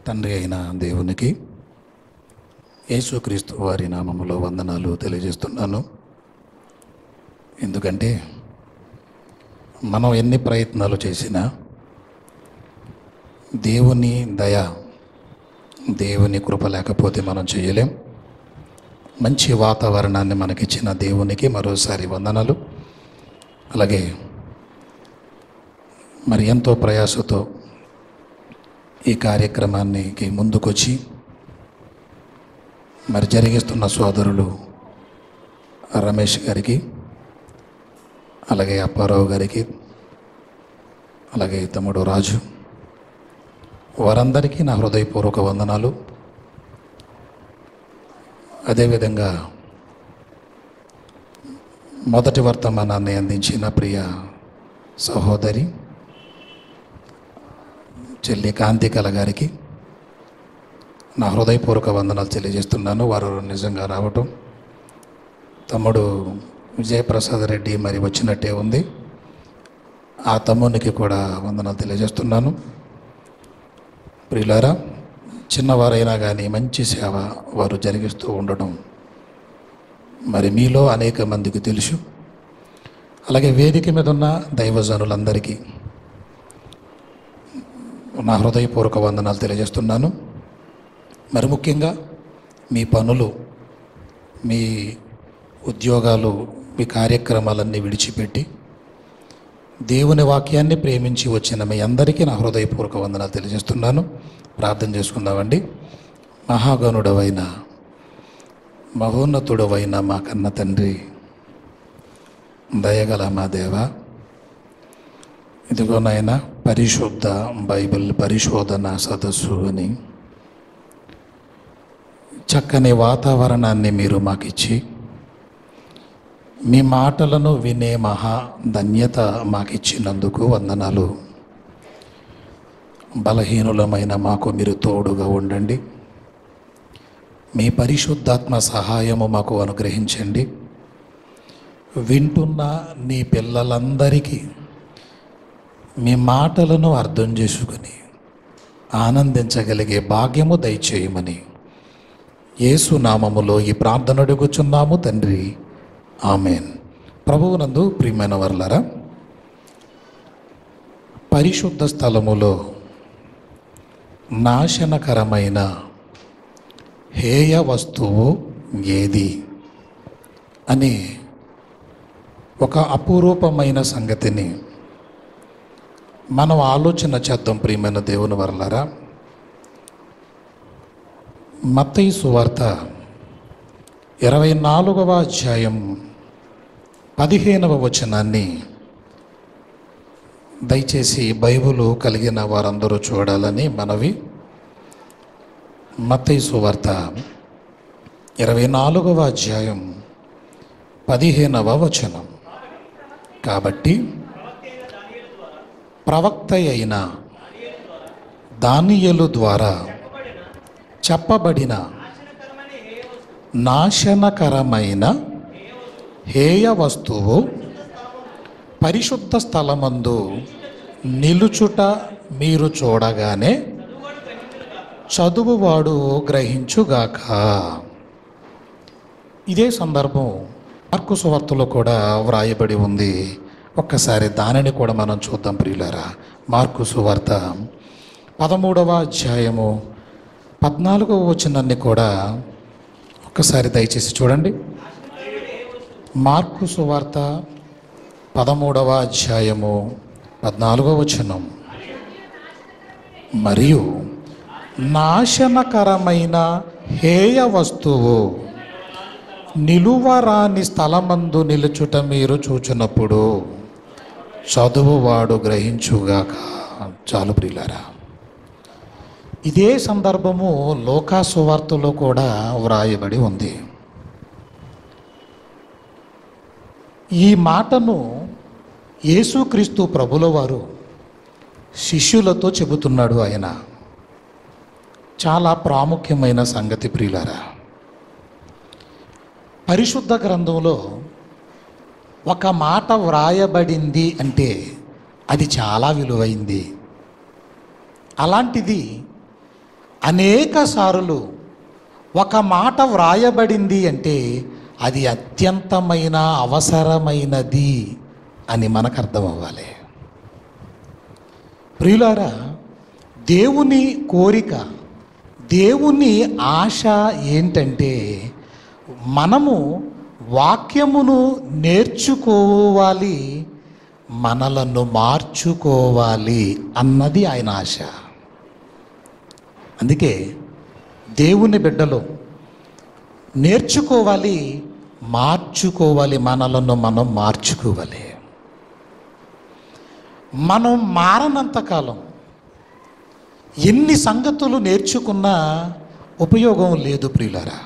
తండ్రి అయిన దేవునికి యేసుక్రీస్తు వారి నామములో వందనాలు తెలియజేస్తున్నాను ఎందుకంటే మనం ఎన్ని ప్రయత్నాలు చేసినా దేవుని దయ దేవుని కృప లేకపోతే మనం చేయలేం మంచి వాతావరణాన్ని మనకిచ్చిన దేవునికి మరోసారి వందనాలు అలాగే మరి ఎంతో ప్రయాసతో ఈ కార్యక్రమానికి ముందుకొచ్చి మరి జరిగిస్తున్న సోదరులు రమేష్ గారికి అలాగే అప్పారావు గారికి అలాగే తమ్ముడు రాజు వారందరికీ నా హృదయపూర్వక వందనాలు అదేవిధంగా మొదటి వర్తమానాన్ని అందించిన ప్రియ సహోదరి చెల్లి కాంతికల గారికి నా హృదయపూర్వక వందనాలు తెలియజేస్తున్నాను వారు నిజంగా రావటం తమ్ముడు విజయప్రసాద్ రెడ్డి మరి వచ్చినట్టే ఉంది ఆ తమ్మునికి కూడా వందనాలు తెలియజేస్తున్నాను ప్రియులారా చిన్నవారైనా కానీ మంచి సేవ వారు జరిగిస్తూ ఉండడం మరి మీలో అనేక మందికి తెలుసు అలాగే వేదిక మీద ఉన్న దైవజనులందరికీ నా హృదయపూర్వక వందనాలు తెలియజేస్తున్నాను మరి ముఖ్యంగా మీ పనులు మీ ఉద్యోగాలు మీ కార్యక్రమాలన్నీ విడిచిపెట్టి దేవుని వాక్యాన్ని ప్రేమించి వచ్చిన మీ అందరికీ నా హృదయపూర్వక వందనాలు తెలియజేస్తున్నాను ప్రార్థన చేసుకుందామండి మహాగణుడవైన మహోన్నతుడవైన మా కన్న తండ్రి దయగల మా దేవ ఇదిగో నాయన పరిశుద్ధ బైబిల్ పరిశోధన సదస్సు అని చక్కని వాతావరణాన్ని మీరు మాకిచ్చి మీ మాటలను వినే మహా ధన్యత మాకిచ్చినందుకు వందనాలు బలహీనులమైన మాకు మీరు తోడుగా ఉండండి మీ పరిశుద్ధాత్మ సహాయము మాకు అనుగ్రహించండి వింటున్న నీ పిల్లలందరికీ మీ మాటలను అర్థం చేసుకుని ఆనందించగలిగే భాగ్యము దయచేయమని యేసు నామములో ఈ ప్రార్థన అడుగుచున్నాము తండ్రి ఆమెన్ ప్రభువునందు ప్రియమైన వర్లరా పరిశుద్ధ స్థలములో నాశనకరమైన హేయ వస్తువు ఏది అని ఒక అపురూపమైన సంగతిని మనం ఆలోచన చేద్దాం ప్రియమైన దేవుని వర్లరా మత్తయి సువార్త ఇరవై నాలుగవ అధ్యాయం పదిహేనవ వచనాన్ని దయచేసి బైబిల్ కలిగిన వారందరూ చూడాలని మనవి మత్తయి సువార్త ఇరవై నాలుగవ అధ్యాయం పదిహేనవ వచనం కాబట్టి ప్రవక్త అయిన దానియలు ద్వారా చెప్పబడిన నాశనకరమైన హేయ వస్తువు పరిశుద్ధ స్థలమందు నిలుచుట మీరు చూడగానే చదువువాడు గ్రహించుగాక ఇదే సందర్భం మార్కు సువార్తలో కూడా వ్రాయబడి ఉంది ఒక్కసారి దానిని కూడా మనం చూద్దాం ప్రియులారా మార్కు సువార్త పదమూడవ అధ్యాయము పద్నాలుగవ వచనాన్ని కూడా ఒక్కసారి దయచేసి చూడండి మార్కు సువార్త పదమూడవ అధ్యాయము పద్నాలుగవ వచనం మరియు నాశనకరమైన హేయ వస్తువు నిలువరాని స్థలమందు నిలుచుట మీరు చూచినప్పుడు చదువువాడు గ్రహించుగాక చాలు ప్రియులారా ఇదే సందర్భము లోకాసు వార్తలో కూడా వ్రాయబడి ఉంది ఈ మాటను యేసుక్రీస్తు ప్రభుల వారు శిష్యులతో చెబుతున్నాడు ఆయన చాలా ప్రాముఖ్యమైన సంగతి ప్రియులారా పరిశుద్ధ గ్రంథంలో ఒక మాట వ్రాయబడింది అంటే అది చాలా విలువైంది అలాంటిది అనేక సార్లు ఒక మాట వ్రాయబడింది అంటే అది అత్యంతమైన అవసరమైనది అని మనకు అర్థం అవ్వాలి ప్రియులారా దేవుని కోరిక దేవుని ఆశ ఏంటంటే మనము వాక్యమును నేర్చుకోవాలి మనలను మార్చుకోవాలి అన్నది ఆయన ఆశ అందుకే దేవుని బిడ్డలు నేర్చుకోవాలి మార్చుకోవాలి మనలను మనం మార్చుకోవాలి మనం మారనంత కాలం ఎన్ని సంగతులు నేర్చుకున్నా ఉపయోగం లేదు ప్రియులారా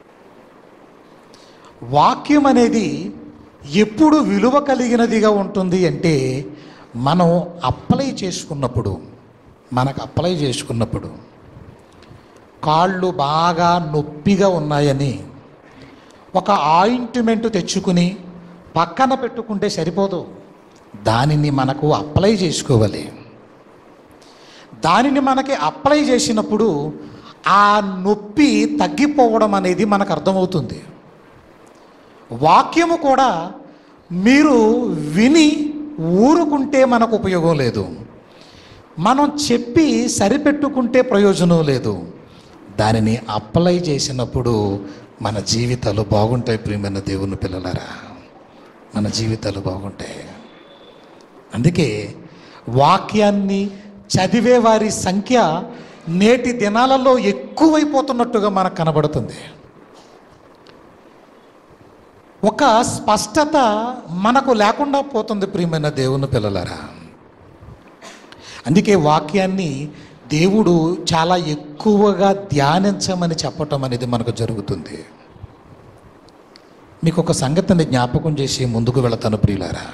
వాక్యం అనేది ఎప్పుడు విలువ కలిగినదిగా ఉంటుంది అంటే మనం అప్లై చేసుకున్నప్పుడు మనకు అప్లై చేసుకున్నప్పుడు కాళ్ళు బాగా నొప్పిగా ఉన్నాయని ఒక ఆయింట్మెంట్ తెచ్చుకుని పక్కన పెట్టుకుంటే సరిపోదు దానిని మనకు అప్లై చేసుకోవాలి దానిని మనకి అప్లై చేసినప్పుడు ఆ నొప్పి తగ్గిపోవడం అనేది మనకు అర్థమవుతుంది వాక్యము కూడా మీరు విని ఊరుకుంటే మనకు ఉపయోగం లేదు మనం చెప్పి సరిపెట్టుకుంటే ప్రయోజనం లేదు దానిని అప్లై చేసినప్పుడు మన జీవితాలు బాగుంటాయి ప్రియమైన దేవుని పిల్లలారా మన జీవితాలు బాగుంటాయి అందుకే వాక్యాన్ని చదివే వారి సంఖ్య నేటి దినాలలో ఎక్కువైపోతున్నట్టుగా మనకు కనబడుతుంది ఒక స్పష్టత మనకు లేకుండా పోతుంది ప్రియమైన దేవుని పిల్లలారా అందుకే వాక్యాన్ని దేవుడు చాలా ఎక్కువగా ధ్యానించమని చెప్పటం అనేది మనకు జరుగుతుంది మీకు ఒక సంగతిని జ్ఞాపకం చేసి ముందుకు వెళతాను ప్రియులారా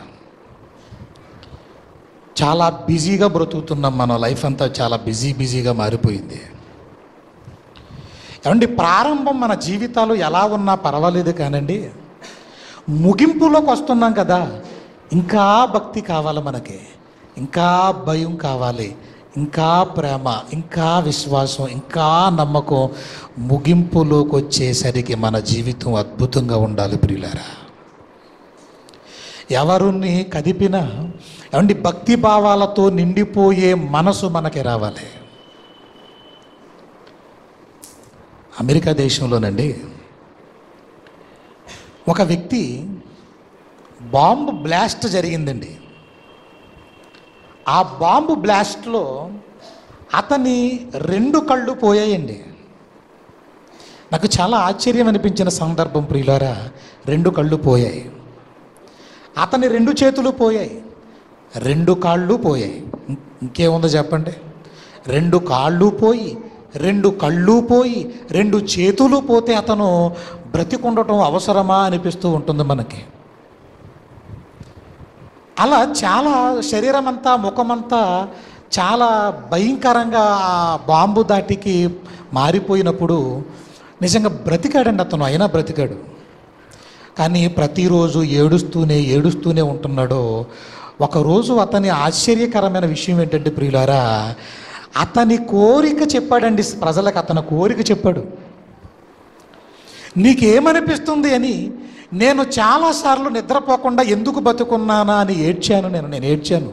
చాలా బిజీగా బ్రతుకుతున్నాం మన లైఫ్ అంతా చాలా బిజీ బిజీగా మారిపోయింది ఏమండి ప్రారంభం మన జీవితాలు ఎలా ఉన్నా పర్వాలేదు కానండి ముగింపులోకి వస్తున్నాం కదా ఇంకా భక్తి కావాలి మనకి ఇంకా భయం కావాలి ఇంకా ప్రేమ ఇంకా విశ్వాసం ఇంకా నమ్మకం ముగింపులోకి వచ్చేసరికి మన జీవితం అద్భుతంగా ఉండాలి ప్రియులారా ఎవరిని కదిపినా ఏమండి భక్తి భావాలతో నిండిపోయే మనసు మనకి రావాలి అమెరికా దేశంలోనండి ఒక వ్యక్తి బాంబు బ్లాస్ట్ జరిగిందండి ఆ బాంబు బ్లాస్ట్లో అతని రెండు కళ్ళు పోయాయండి నాకు చాలా ఆశ్చర్యం అనిపించిన సందర్భం ప్రియులారా రెండు కళ్ళు పోయాయి అతని రెండు చేతులు పోయాయి రెండు కాళ్ళు పోయాయి ఇం- ఇంకేముందో చెప్పండి రెండు కాళ్ళు పోయి రెండు కళ్ళు పోయి రెండు చేతులు పోతే అతను బ్రతికుండటం అవసరమా అనిపిస్తూ ఉంటుంది మనకి అలా చాలా శరీరం అంతా ముఖమంతా చాలా భయంకరంగా ఆ బాంబు దాటికి మారిపోయినప్పుడు నిజంగా బ్రతికాడండి అతను అయినా బ్రతికాడు కానీ ప్రతిరోజు ఏడుస్తూనే ఏడుస్తూనే ఉంటున్నాడు ఒకరోజు అతని ఆశ్చర్యకరమైన విషయం ఏంటంటే ప్రియులారా అతని కోరిక చెప్పాడండి ప్రజలకు అతని కోరిక చెప్పాడు నీకేమనిపిస్తుంది అని నేను చాలాసార్లు నిద్రపోకుండా ఎందుకు బతుకున్నానా అని ఏడ్చాను నేను నేను ఏడ్చాను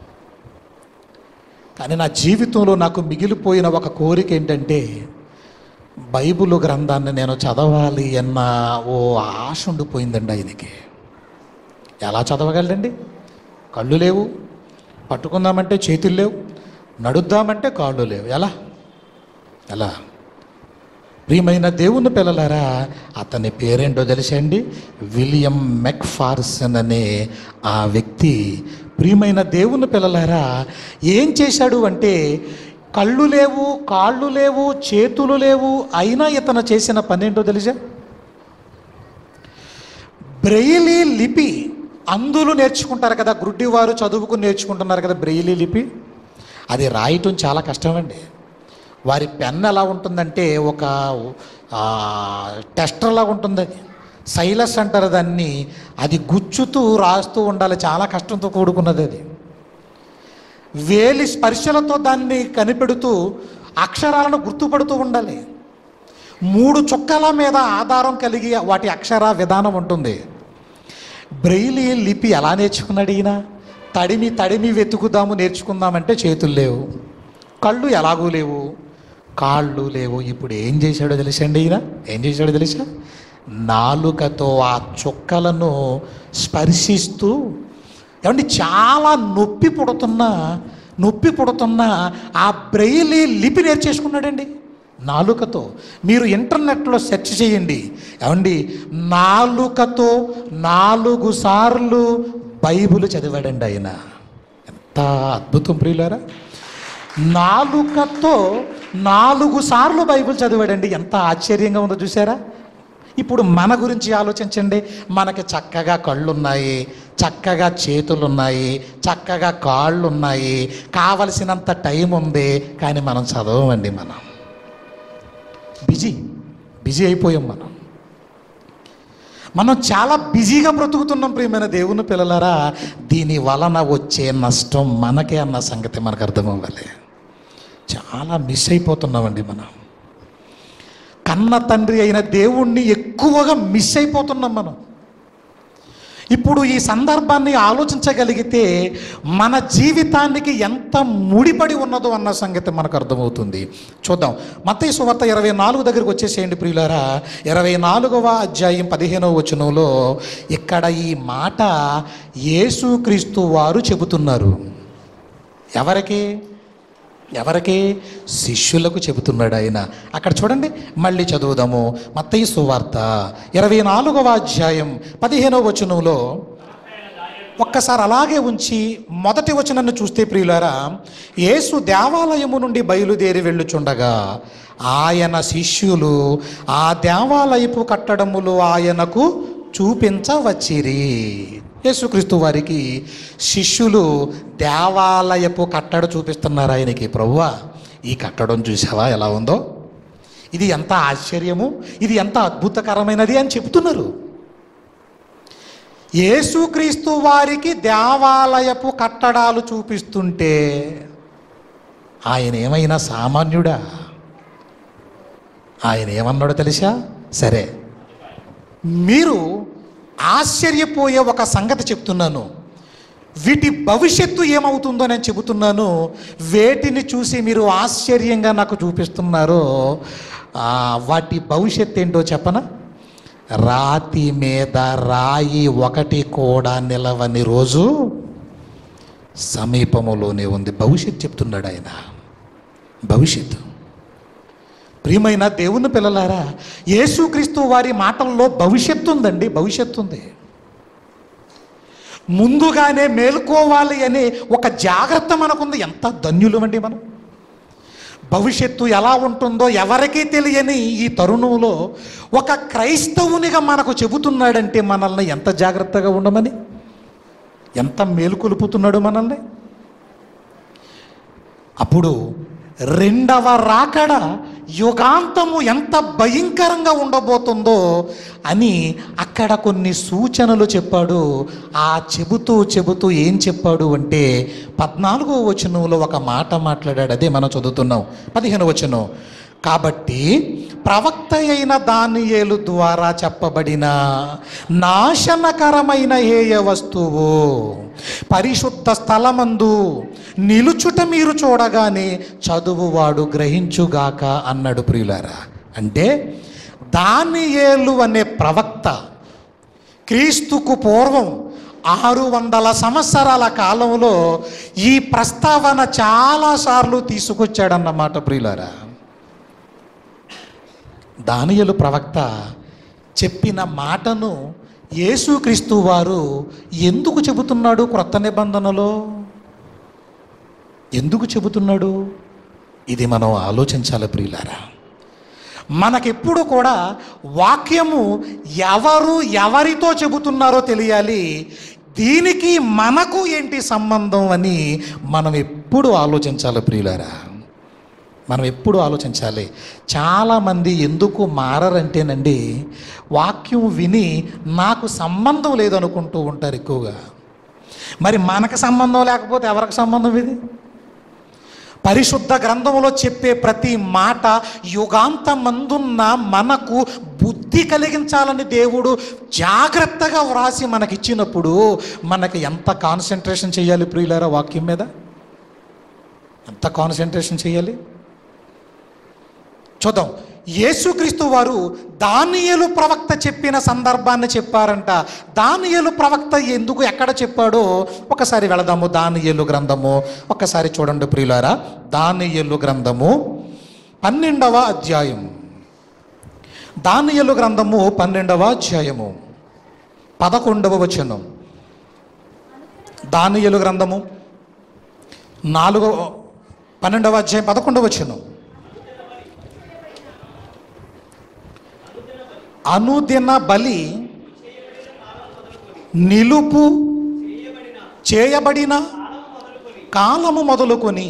కానీ నా జీవితంలో నాకు మిగిలిపోయిన ఒక కోరిక ఏంటంటే బైబిల్ గ్రంథాన్ని నేను చదవాలి అన్న ఓ ఆశ ఉండిపోయిందండి ఆయనకి ఎలా చదవగలండి కళ్ళు లేవు పట్టుకుందామంటే చేతులు లేవు నడుద్దామంటే కాళ్ళు లేవు ఎలా ఎలా ప్రియమైన దేవుని పిల్లలారా అతని పేరేంటో తెలుసండి విలియం మెక్ఫార్సన్ అనే ఆ వ్యక్తి ప్రియమైన దేవుని పిల్లలారా ఏం చేశాడు అంటే కళ్ళు లేవు కాళ్ళు లేవు చేతులు లేవు అయినా ఇతను చేసిన పనేంటో తెలుసా బ్రెయిలీ లిపి అందులు నేర్చుకుంటారు కదా గుడ్డివారు చదువుకుని నేర్చుకుంటున్నారు కదా బ్రెయిలీ లిపి అది రాయటం చాలా కష్టమండి వారి పెన్ ఎలా ఉంటుందంటే ఒక ఆ, టెస్టర్లా ఉంటుంది అది సైలస్ అంటారు దాన్ని అది గుచ్చుతూ రాస్తూ ఉండాలి చాలా కష్టంతో కూడుకున్నది అది వేలి స్పర్శలతో దాన్ని కనిపెడుతూ అక్షరాలను గుర్తుపడుతూ ఉండాలి మూడు చుక్కల మీద ఆధారం కలిగి వాటి అక్షర విధానం ఉంటుంది బ్రెయిలీ లిపి ఎలా నేర్చుకున్నాడు ఈయన తడిమి తడిమి వెతుకుదాము నేర్చుకుందామంటే చేతులు లేవు కళ్ళు ఎలాగూ లేవు కాళ్ళు లేవు ఇప్పుడు ఏం చేశాడో తెలుసండి ఈయన ఏం చేశాడో తెలుసా నాలుకతో ఆ చుక్కలను స్పర్శిస్తూ ఏమండి చాలా నొప్పి పుడుతున్న నొప్పి పుడుతున్న ఆ బ్రెయిలీ లిపి నేర్చేసుకున్నాడండి నాలుకతో మీరు ఇంటర్నెట్లో సెర్చ్ చేయండి ఏమండి నాలుకతో నాలుగు సార్లు బైబిల్ చదివాడండి ఆయన ఎంత అద్భుతం ప్రియులారా నాలుకతో నాలుగు సార్లు బైబిల్ చదివాడండి ఎంత ఆశ్చర్యంగా ఉందో చూసారా ఇప్పుడు మన గురించి ఆలోచించండి మనకి చక్కగా కళ్ళు ఉన్నాయి చక్కగా చేతులు ఉన్నాయి చక్కగా కాళ్ళు ఉన్నాయి కావలసినంత టైం ఉంది కానీ మనం చదవమండి మనం బిజీ బిజీ అయిపోయాం మనం మనం చాలా బిజీగా బ్రతుకుతున్నాం ప్రియమైన దేవుని పిల్లలారా దీని వలన వచ్చే నష్టం మనకే అన్న సంగతి మనకు అర్థం అవ్వాలి చాలా మిస్ అయిపోతున్నామండి మనం కన్న తండ్రి అయిన దేవుణ్ణి ఎక్కువగా మిస్ అయిపోతున్నాం మనం ఇప్పుడు ఈ సందర్భాన్ని ఆలోచించగలిగితే మన జీవితానికి ఎంత ముడిపడి ఉన్నదో అన్న సంగతి మనకు అర్థమవుతుంది చూద్దాం మత్తయి సువార్త ఇరవై నాలుగు దగ్గరికి వచ్చేసేయండి ప్రియులారా ఇరవై నాలుగవ అధ్యాయం పదిహేనవ వచనంలో ఇక్కడ ఈ మాట యేసుక్రీస్తు వారు చెబుతున్నారు ఎవరికి ఎవరికి శిష్యులకు చెబుతున్నాడు ఆయన అక్కడ చూడండి మళ్ళీ చదువుదాము మత్తయి సువార్త ఇరవై నాలుగవ అధ్యాయం పదిహేనవ వచనంలో ఒక్కసారి అలాగే ఉంచి మొదటి వచనాన్ని చూస్తే ప్రియులారా యేసు దేవాలయము నుండి బయలుదేరి వెళ్ళుచుండగా ఆయన శిష్యులు ఆ దేవాలయపు కట్టడములు ఆయనకు చూపించవచ్చిరి యేసుక్రీస్తు వారికి శిష్యులు దేవాలయపు కట్టడ చూపిస్తున్నారు ఆయనకి ప్రభువా ఈ కట్టడం చూసావా ఎలా ఉందో ఇది ఎంత ఆశ్చర్యము ఇది ఎంత అద్భుతకరమైనది అని చెప్తున్నారు యేసుక్రీస్తు వారికి దేవాలయపు కట్టడాలు చూపిస్తుంటే ఆయన ఏమైనా సామాన్యుడా ఆయన ఏమన్నాడో తెలుసా సరే మీరు ఆశ్చర్యపోయే ఒక సంగతి చెప్తున్నాను వీటి భవిష్యత్తు ఏమవుతుందో నేను చెబుతున్నాను వేటిని చూసి మీరు ఆశ్చర్యంగా నాకు చూపిస్తున్నారో ఆ, వాటి భవిష్యత్తు ఏంటో చెప్పనా రాతి మీద రాయి ఒకటి కూడా నిలవని రోజు సమీపములోనే ఉంది భవిష్యత్తు చెప్తున్నాడు ఆయన భవిష్యత్తు ప్రియమైన దేవుని పిల్లలారా యేసుక్రీస్తు వారి మాటల్లో భవిష్యత్తు ఉందండి భవిష్యత్తు ఉంది ముందుగానే మేల్కోవాలి అనే ఒక జాగ్రత్త మనకుంది ఎంత ధన్యులమండి మనం భవిష్యత్తు ఎలా ఉంటుందో ఎవరికీ తెలియని ఈ తరుణంలో ఒక క్రైస్తవునిగా మనకు చెబుతున్నాడంటే మనల్ని ఎంత జాగ్రత్తగా ఉండమని ఎంత మేలుకొలుపుతున్నాడు మనల్ని అప్పుడు రెండవ రాకడ యుగాంతము ఎంత భయంకరంగా ఉండబోతుందో అని అక్కడ కొన్ని సూచనలు చెప్పాడు ఆ చెబుతూ చెబుతూ ఏం చెప్పాడు అంటే పద్నాలుగో వచనంలో ఒక మాట మాట్లాడాడు అదే మనం చదువుతున్నాం పదిహేను వచనం కాబట్టి ప్రవక్త అయిన దానియేలు ద్వారా చెప్పబడిన నాశనకరమైన హేయ వస్తువు పరిశుద్ధ స్థలమందు నిలుచుట మీరు చూడగానే చదువువాడు గ్రహించుగాక అన్నాడు ప్రియులారా అంటే దానియేలు అనే ప్రవక్త క్రీస్తుకు పూర్వం ఆరు వందల సంవత్సరాల కాలంలో ఈ ప్రస్తావన చాలాసార్లు తీసుకొచ్చాడన్నమాట ప్రియులారా దానియలు ప్రవక్త చెప్పిన మాటను యేసుక్రీస్తు వారు ఎందుకు చెబుతున్నాడు క్రొత్త నిబంధనలో ఎందుకు చెబుతున్నాడు ఇది మనం ఆలోచించాలి ప్రియులారా మనకెప్పుడు కూడా వాక్యము ఎవరు ఎవరితో చెబుతున్నారో తెలియాలి దీనికి మనకు ఏంటి సంబంధం అని మనం ఎప్పుడు ఆలోచించాలి ప్రియులారా మనం ఎప్పుడు ఆలోచించాలి చాలామంది ఎందుకు మారరంటేనండి వాక్యం విని నాకు సంబంధం లేదనుకుంటూ ఉంటారు ఎక్కువగా మరి మనకు సంబంధం లేకపోతే ఎవరికి సంబంధం ఇది పరిశుద్ధ గ్రంథంలో చెప్పే ప్రతి మాట యుగాంతమందున్న మనకు బుద్ధి కలిగించాలని దేవుడు జాగ్రత్తగా వ్రాసి మనకిచ్చినప్పుడు మనకి ఎంత కాన్సన్ట్రేషన్ చేయాలి ప్రియులారా వాక్యం మీద ఎంత కాన్సన్ట్రేషన్ చేయాలి చూద్దాం యేసుక్రీస్తు వారు దానియేలు ప్రవక్త చెప్పిన సందర్భాన్ని చెప్పారంట దానియేలు ప్రవక్త ఎందుకు ఎక్కడ చెప్పాడో ఒకసారి వెళదాము దానియేలు గ్రంథము ఒకసారి చూడండి ప్రియులారా దానియేలు గ్రంథము పన్నెండవ అధ్యాయం దానియేలు గ్రంథము పన్నెండవ అధ్యాయము పదకొండవ వచనం దానియేలు గ్రంథము నాలుగవ పన్నెండవ అధ్యాయం పదకొండవ వచనం అనుదిన బలి నిలుపు చేయబడిన కాలము మొదలుకొని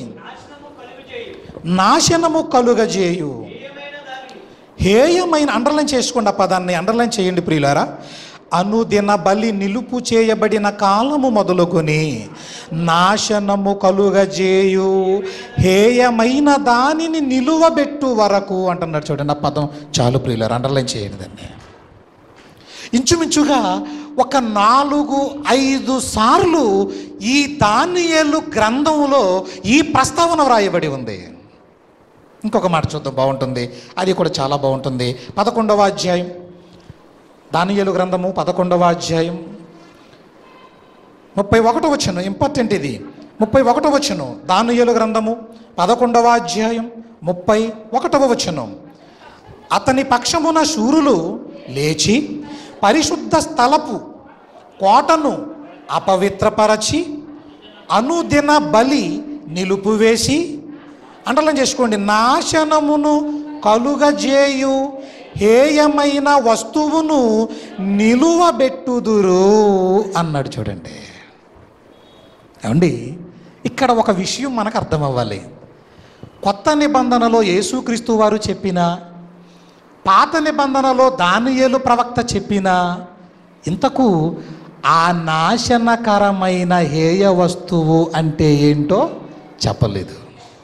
నాశనము కలుగజేయు హేయమైన అండర్లైన్ చేసుకోండి ఆ పదాన్ని అండర్లైన్ చేయండి ప్రియులారా అనుదిన బలి నిలుపు చేయబడిన కాలము మొదలుకొని నాశనము కలుగజేయు హేయమైన దానిని నిలువబెట్టు వరకు అంటున్నాడు చూడండి ఆ పదం చాలు ప్రియులారా అండర్లైన్ చేయండి దాన్ని ఇంచుమించుగా ఒక నాలుగు ఐదు సార్లు ఈ దానియేలు గ్రంథంలో ఈ ప్రస్తావన వ్రాయబడి ఉంది ఇంకొక మాట చూద్దాం బాగుంటుంది అది కూడా చాలా బాగుంటుంది పదకొండవ అధ్యాయం దానియేలు గ్రంథము పదకొండవ అధ్యాయం ముప్పై ఒకటో వచ్చును ఇంపార్టెంట్ ఇది ముప్పై ఒకటో వచ్చును దానియేలు గ్రంథము పదకొండవ అధ్యాయం ముప్పై ఒకటవ వచ్చును అతని పక్షమున శూరులు లేచి పరిశుద్ధ స్థలపు కోటను అపవిత్రపరచి అనుదిన బలి నిలుపువేసి అండలం చేసుకోండి నాశనమును కలుగజేయు హేయమైన వస్తువును నిలువబెట్టుదురు అన్నాడు చూడండి ఏమండి ఇక్కడ ఒక విషయం మనకు అర్థం అవ్వాలి కొత్త నిబంధనలో యేసుక్రీస్తు వారు చెప్పిన పాత నిబంధనలో దానియేలు ప్రవక్త చెప్పిన ఇంతకు ఆ నాశనకరమైన హేయ వస్తువు అంటే ఏంటో చెప్పలేదు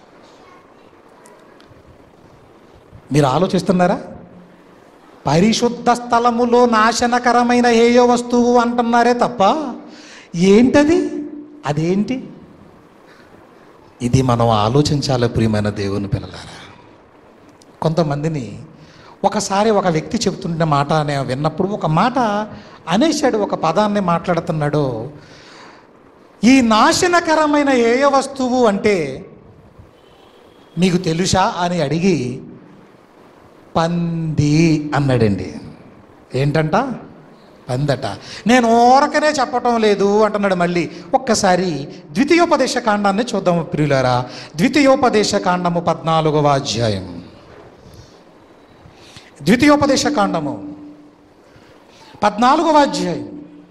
మీరు ఆలోచిస్తున్నారా పరిశుద్ధ స్థలములో నాశనకరమైన హేయ వస్తువు అంటున్నారే తప్ప ఏంటది అదేంటి ఇది మనం ఆలోచించాలి ప్రియమైన దేవుని పిల్లలారా కొంతమందిని ఒకసారి ఒక వ్యక్తి చెబుతున్న మాట అనే విన్నప్పుడు ఒక మాట అనేశాడు ఒక పదాన్ని మాట్లాడుతున్నాడు ఈ నాశనకరమైన ఏయ వస్తువు అంటే మీకు తెలుసా అని అడిగి పంది అన్నాడండి ఏంటంట పందట నేను ఓరకనే చెప్పటం లేదు అంటున్నాడు మళ్ళీ ఒక్కసారి ద్వితీయోపదేశ కాండాన్ని చూద్దాము ప్రియులారా ద్వితీయోపదేశ కాండము పద్నాలుగవ అధ్యాయం ద్వితీయోపదేశ కాండము పద్నాలుగవ అధ్యాయం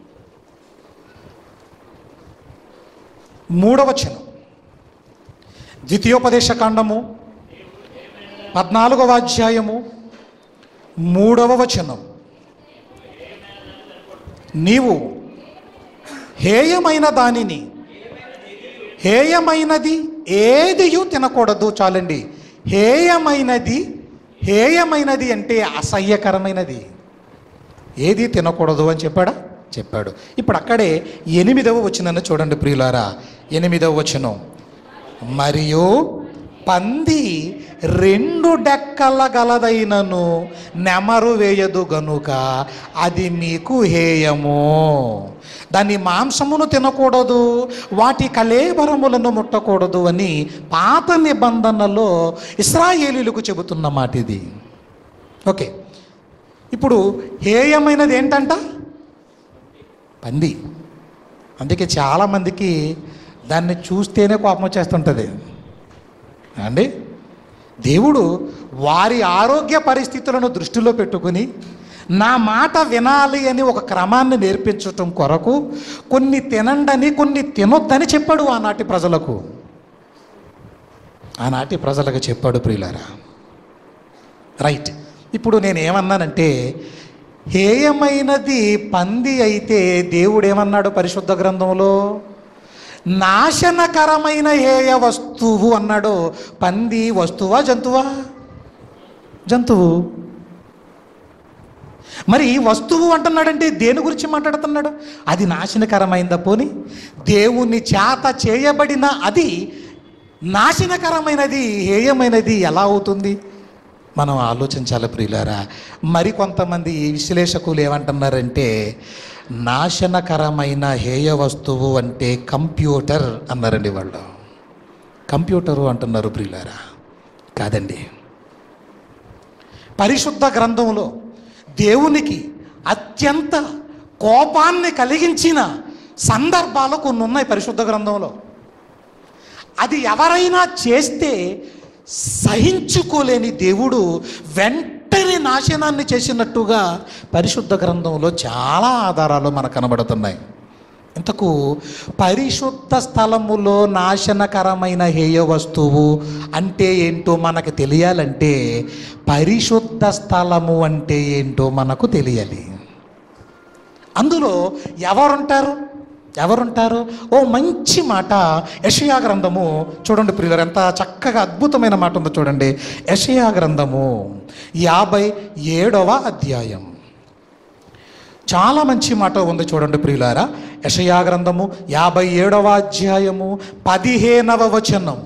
మూడవచనం ద్వితీయోపదేశ కాండము పద్నాలుగవ అధ్యాయము మూడవ వచనం నీవు హేయమైన దానిని హేయమైనది ఏదియు తినకూడదు చాలండి హేయమైనది హేయమైనది అంటే అసహ్యకరమైనది ఏది తినకూడదు అని చెప్పాడా చెప్పాడు ఇప్పుడు అక్కడే ఎనిమిదవ వచనాన్ని చూడండి ప్రియులారా ఎనిమిదవ వచనం మరియు పంది రెండు డెక్కల గలదైనను నెమరు వేయదు గనుక అది మీకు హేయము దాని మాంసమును తినకూడదు వాటి కలేబరములను ముట్టకూడదు అని పాత నిబంధనలో ఇస్రాయేలీలకు చెబుతున్న మాట ఇది ఓకే ఇప్పుడు హేయమైనది ఏంటంట పంది అందుకే చాలామందికి దాన్ని చూస్తేనే కోపం వచ్చేస్తుంటుంది అండి దేవుడు వారి ఆరోగ్య పరిస్థితులను దృష్టిలో పెట్టుకుని నా మాట వినాలి అని ఒక క్రమాన్ని నేర్పించటం కొరకు కొన్ని తినండని కొన్ని తినొద్దని చెప్పాడు ఆనాటి ప్రజలకు ఆనాటి ప్రజలకు చెప్పాడు ప్రియులారా రైట్ ఇప్పుడు నేను ఏమన్నానంటే హేయమైనది పంది అయితే దేవుడు ఏమన్నాడు పరిశుద్ధ గ్రంథంలో నాశనకరమైన హేయ వస్తువు అన్నాడు పంది వస్తువా జంతువా జంతువు మరి ఈ వస్తువు అంటున్నాడంటే దేని గురించి మాట్లాడుతున్నాడు అది నాశనకరమైందా పోని దేవుని చేత చేయబడిన అది నాశనకరమైనది హేయమైనది ఎలా అవుతుంది మనం ఆలోచించాలి ప్రియులారా మరి కొంతమంది విశ్లేషకులు ఏమంటున్నారంటే నాశనకరమైన హేయ వస్తువు అంటే కంప్యూటర్ అన్నారండి వాళ్ళు కంప్యూటరు అంటున్నారు ప్రియులారా కాదండి పరిశుద్ధ గ్రంథంలో దేవునికి అత్యంత కోపాన్ని కలిగించిన సందర్భాలు కొన్ని ఉన్నాయి పరిశుద్ధ గ్రంథంలో అది ఎవరైనా చేస్తే సహించుకోలేని దేవుడు వెంటనే నాశనాన్ని చేసినట్టుగా పరిశుద్ధ గ్రంథంలో చాలా ఆధారాలు మనకు కనబడుతున్నాయి ఇంతకు పరిశుద్ధ స్థలములో నాశనకరమైన హేయ వస్తువు అంటే ఏంటో మనకు తెలియాలంటే పరిశుద్ధ స్థలము అంటే ఏంటో మనకు తెలియాలి అందులో ఎవరుంటారు ఎవరుంటారు ఓ మంచి మాట యషయా గ్రంథము చూడండి ప్రియులర్ ఎంత చక్కగా అద్భుతమైన మాట ఉందో చూడండి యషయా గ్రంథము యాభై ఏడవ అధ్యాయం చాలా మంచి మాట ఉంది చూడండి ప్రియులారా యషయా గ్రంథము యాభై ఏడవ అధ్యాయము పదిహేనవ వచనం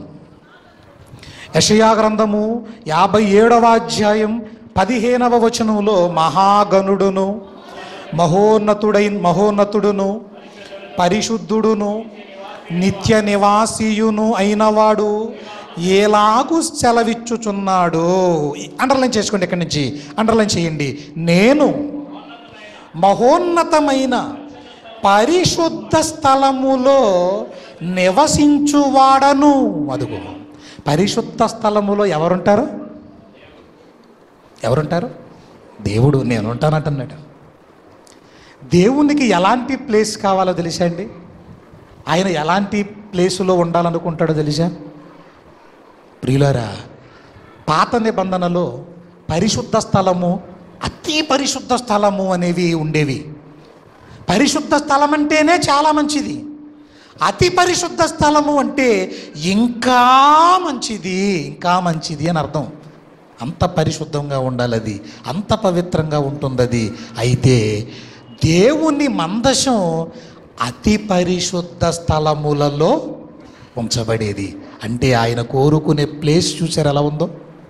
యషయా గ్రంథము యాభై ఏడవ అధ్యాయం పదిహేనవ వచనంలో మహాగణుడును మహోన్నతుడైన మహోన్నతుడును పరిశుద్ధుడును నిత్య నివాసియును అయినవాడు ఏలాగు సెలవిచ్చుచున్నాడు అండర్లైన్ చేసుకోండి ఇక్కడి నుంచి అండర్లైన్ చేయండి నేను మహోన్నతమైన పరిశుద్ధ స్థలములో నివసించువాడను అదుగు పరిశుద్ధ స్థలములో ఎవరుంటారు ఎవరుంటారు దేవుడు నేను ఉంటానంటున్నాడు దేవునికి ఎలాంటి ప్లేస్ కావాలో తెలుసా అండి ఆయన ఎలాంటి ప్లేసులో ఉండాలనుకుంటాడో తెలుసా ప్రియులారా పాత నిబంధనలో పరిశుద్ధ స్థలము అతి పరిశుద్ధ స్థలము అనేవి ఉండేవి పరిశుద్ధ స్థలం అంటేనే చాలా మంచిది అతి పరిశుద్ధ స్థలము అంటే ఇంకా మంచిది ఇంకా మంచిది అని అర్థం అంత పరిశుద్ధంగా ఉండాలి అది అంత పవిత్రంగా ఉంటుంది అది అయితే దేవుని మందసం అతి పరిశుద్ధ స్థలములలో ఉంచబడేది అంటే ఆయన కోరుకునే ప్లేస్ చూసారు ఎలా ఉందో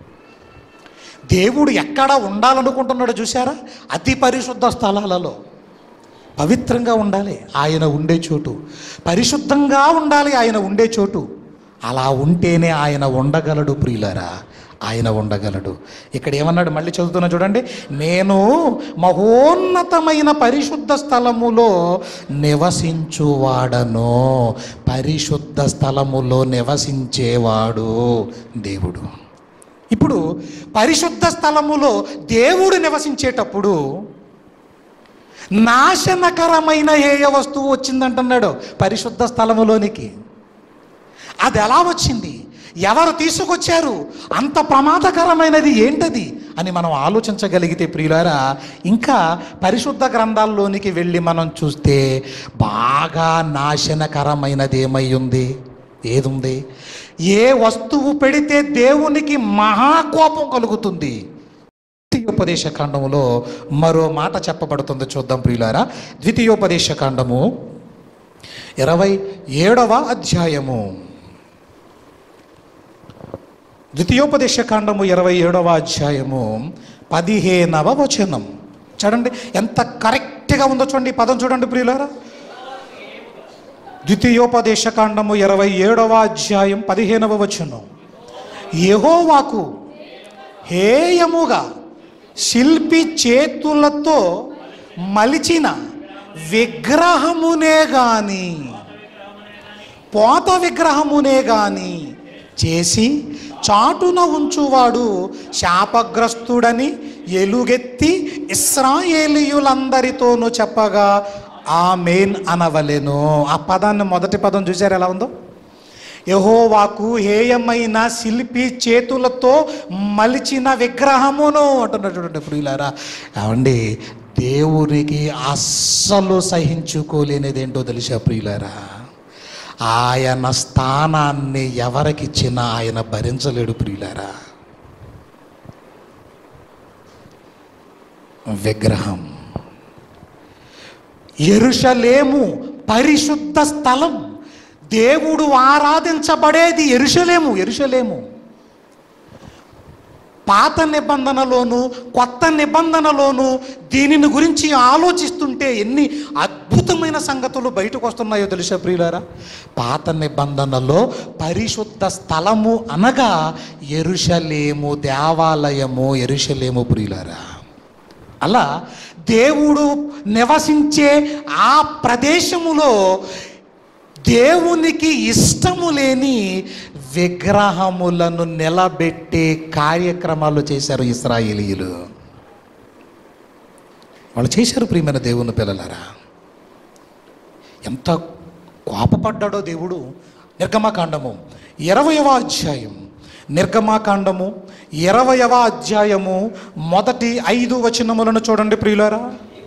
దేవుడు ఎక్కడ ఉండాలనుకుంటున్నాడో చూసారా అతి పరిశుద్ధ స్థలాలలో పవిత్రంగా ఉండాలి ఆయన ఉండే చోటు పరిశుద్ధంగా ఉండాలి ఆయన ఉండే చోటు అలా ఉంటేనే ఆయన ఉండగలడు ప్రియులరా ఆయన ఉండగలడు ఇక్కడ ఏమన్నాడు మళ్ళీ చదువుతున్నా చూడండి నేను మహోన్నతమైన పరిశుద్ధ స్థలములో నివసించువాడను పరిశుద్ధ స్థలములో నివసించేవాడు దేవుడు ఇప్పుడు పరిశుద్ధ స్థలములో దేవుడు నివసించేటప్పుడు నాశనకరమైన ఏయ వస్తువు వచ్చిందంటున్నాడు పరిశుద్ధ స్థలములోనికి అది ఎలా వచ్చింది ఎవరు తీసుకొచ్చారు అంత ప్రమాదకరమైనది ఏంటది అని మనం ఆలోచించగలిగితే ప్రియులారా ఇంకా పరిశుద్ధ గ్రంథాల్లోనికి వెళ్ళి మనం చూస్తే బాగా నాశనకరమైనది ఏమై ఉంది ఏదుంది ఏ వస్తువు పెడితే దేవునికి మహాకోపం కలుగుతుంది ద్వితీయోపదేశ కాండములో మరో మాట చెప్పబడుతుంది చూద్దాం ప్రియులారా ద్వితీయోపదేశ కాండము ఇరవై ఏడవ అధ్యాయము ద్వితీయోపదేశ కాండము ఇరవై ఏడవ అధ్యాయము పదిహేనవ వచనం చూడండి ఎంత కరెక్ట్గా ఉందో చూడండి ఈ పదం చూడండి ప్రియులారా ద్వితీయోపదేశ కాండము ఇరవై ఏడవ అధ్యాయం పదిహేనవ వచనం యెహోవాకు హేయముగా శిల్పి చేతులతో మలిచిన విగ్రహమునే గాని పోత విగ్రహమునే గాని చేసి చాటున ఉంచువాడు శాపగ్రస్తుడని ఎలుగెత్తి ఇస్రాయేలీయులందరితోనూ చెప్పగా ఆ మెయిన్ అనవలెను ఆ పదాన్ని మొదటి పదం చూసారు ఎలా ఉందో యహోవాకు హేయమైన శిల్పి చేతులతో మలిచిన విగ్రహమును అంటున్నాడు చూడండి ప్రియులారా ఏమండి దేవునికి అస్సలు సహించుకోలేనిది ఏంటో తెలుసా ప్రియులారా ఆయన స్థానాన్ని ఎవరికిచ్చినా ఆయన భరించలేడు ప్రియులారా విగ్రహం ఎరుషలేము పరిశుద్ధ స్థలం దేవుడు ఆరాధించబడేది ఎరుషలేము ఎరుషలేము పాత నిబంధనలోను కొత్త నిబంధనలోను దీనిని గురించి ఆలోచిస్తుంటే ఎన్ని అద్భుతమైన సంగతులు బయటకు వస్తున్నాయో తెలుసా ప్రియులారా పాత నిబంధనలో పరిశుద్ధ స్థలము అనగా ఎరుషలేము దేవాలయము ఎరుషలేము ప్రియులారా అలా దేవుడు నివసించే ఆ ప్రదేశములో దేవునికి ఇష్టము లేని విగ్రహములను నిలబెట్టే కార్యక్రమాలు చేశారు ఇస్రాయేలీయులు వాళ్ళు చేశారు ప్రియమైన దేవుని పిల్లలారా ఎంత కోపపడ్డాడో దేవుడు నిర్గమకాండము ఇరవయవ అధ్యాయం నిర్గమాకాండము ఇరవయవ అధ్యాయము మొదటి ఐదు వచనములను చూడండి ప్రియులారా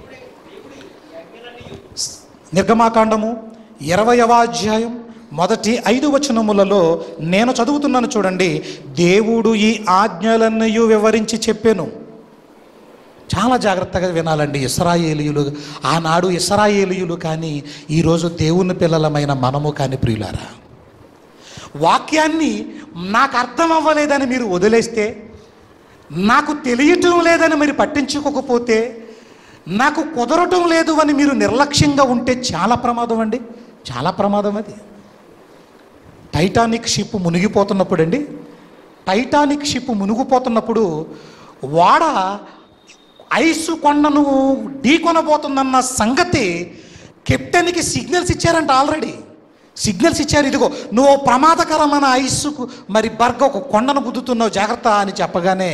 నిర్గమాకాండము ఇరవయవ అధ్యాయం మొదటి ఐదు వచనములలో నేను చదువుతున్నాను చూడండి దేవుడు ఈ ఆజ్ఞలన్నీ వివరించి చెప్పాను చాలా జాగ్రత్తగా వినాలండి ఇస్రాయేలీయులు ఆనాడు ఇస్రాయేలీయులు కానీ ఈరోజు దేవుని పిల్లలమైన మనము కానీ ప్రియులారా వాక్యాన్ని నాకు అర్థం అవ్వలేదని మీరు వదిలేస్తే నాకు తెలియటం లేదని మీరు పట్టించుకోకపోతే నాకు కుదరటం లేదు అని మీరు నిర్లక్ష్యంగా ఉంటే చాలా ప్రమాదం అండి చాలా ప్రమాదం అది టైటానిక్ షిప్ మునిగిపోతున్నప్పుడు అండి టైటానిక్ షిప్ మునిగిపోతున్నప్పుడు వాడ ఐసు కొండను ఢీకొనబోతుందన్న సంగతి కెప్టెన్కి సిగ్నల్స్ ఇచ్చారంట ఆల్రెడీ సిగ్నల్స్ ఇచ్చారు ఇదిగో నువ్వు ప్రమాదకరమైన ఐసుకు మరి బర్గ ఒక కొండను గుద్దుతున్నావు జాగ్రత్త అని చెప్పగానే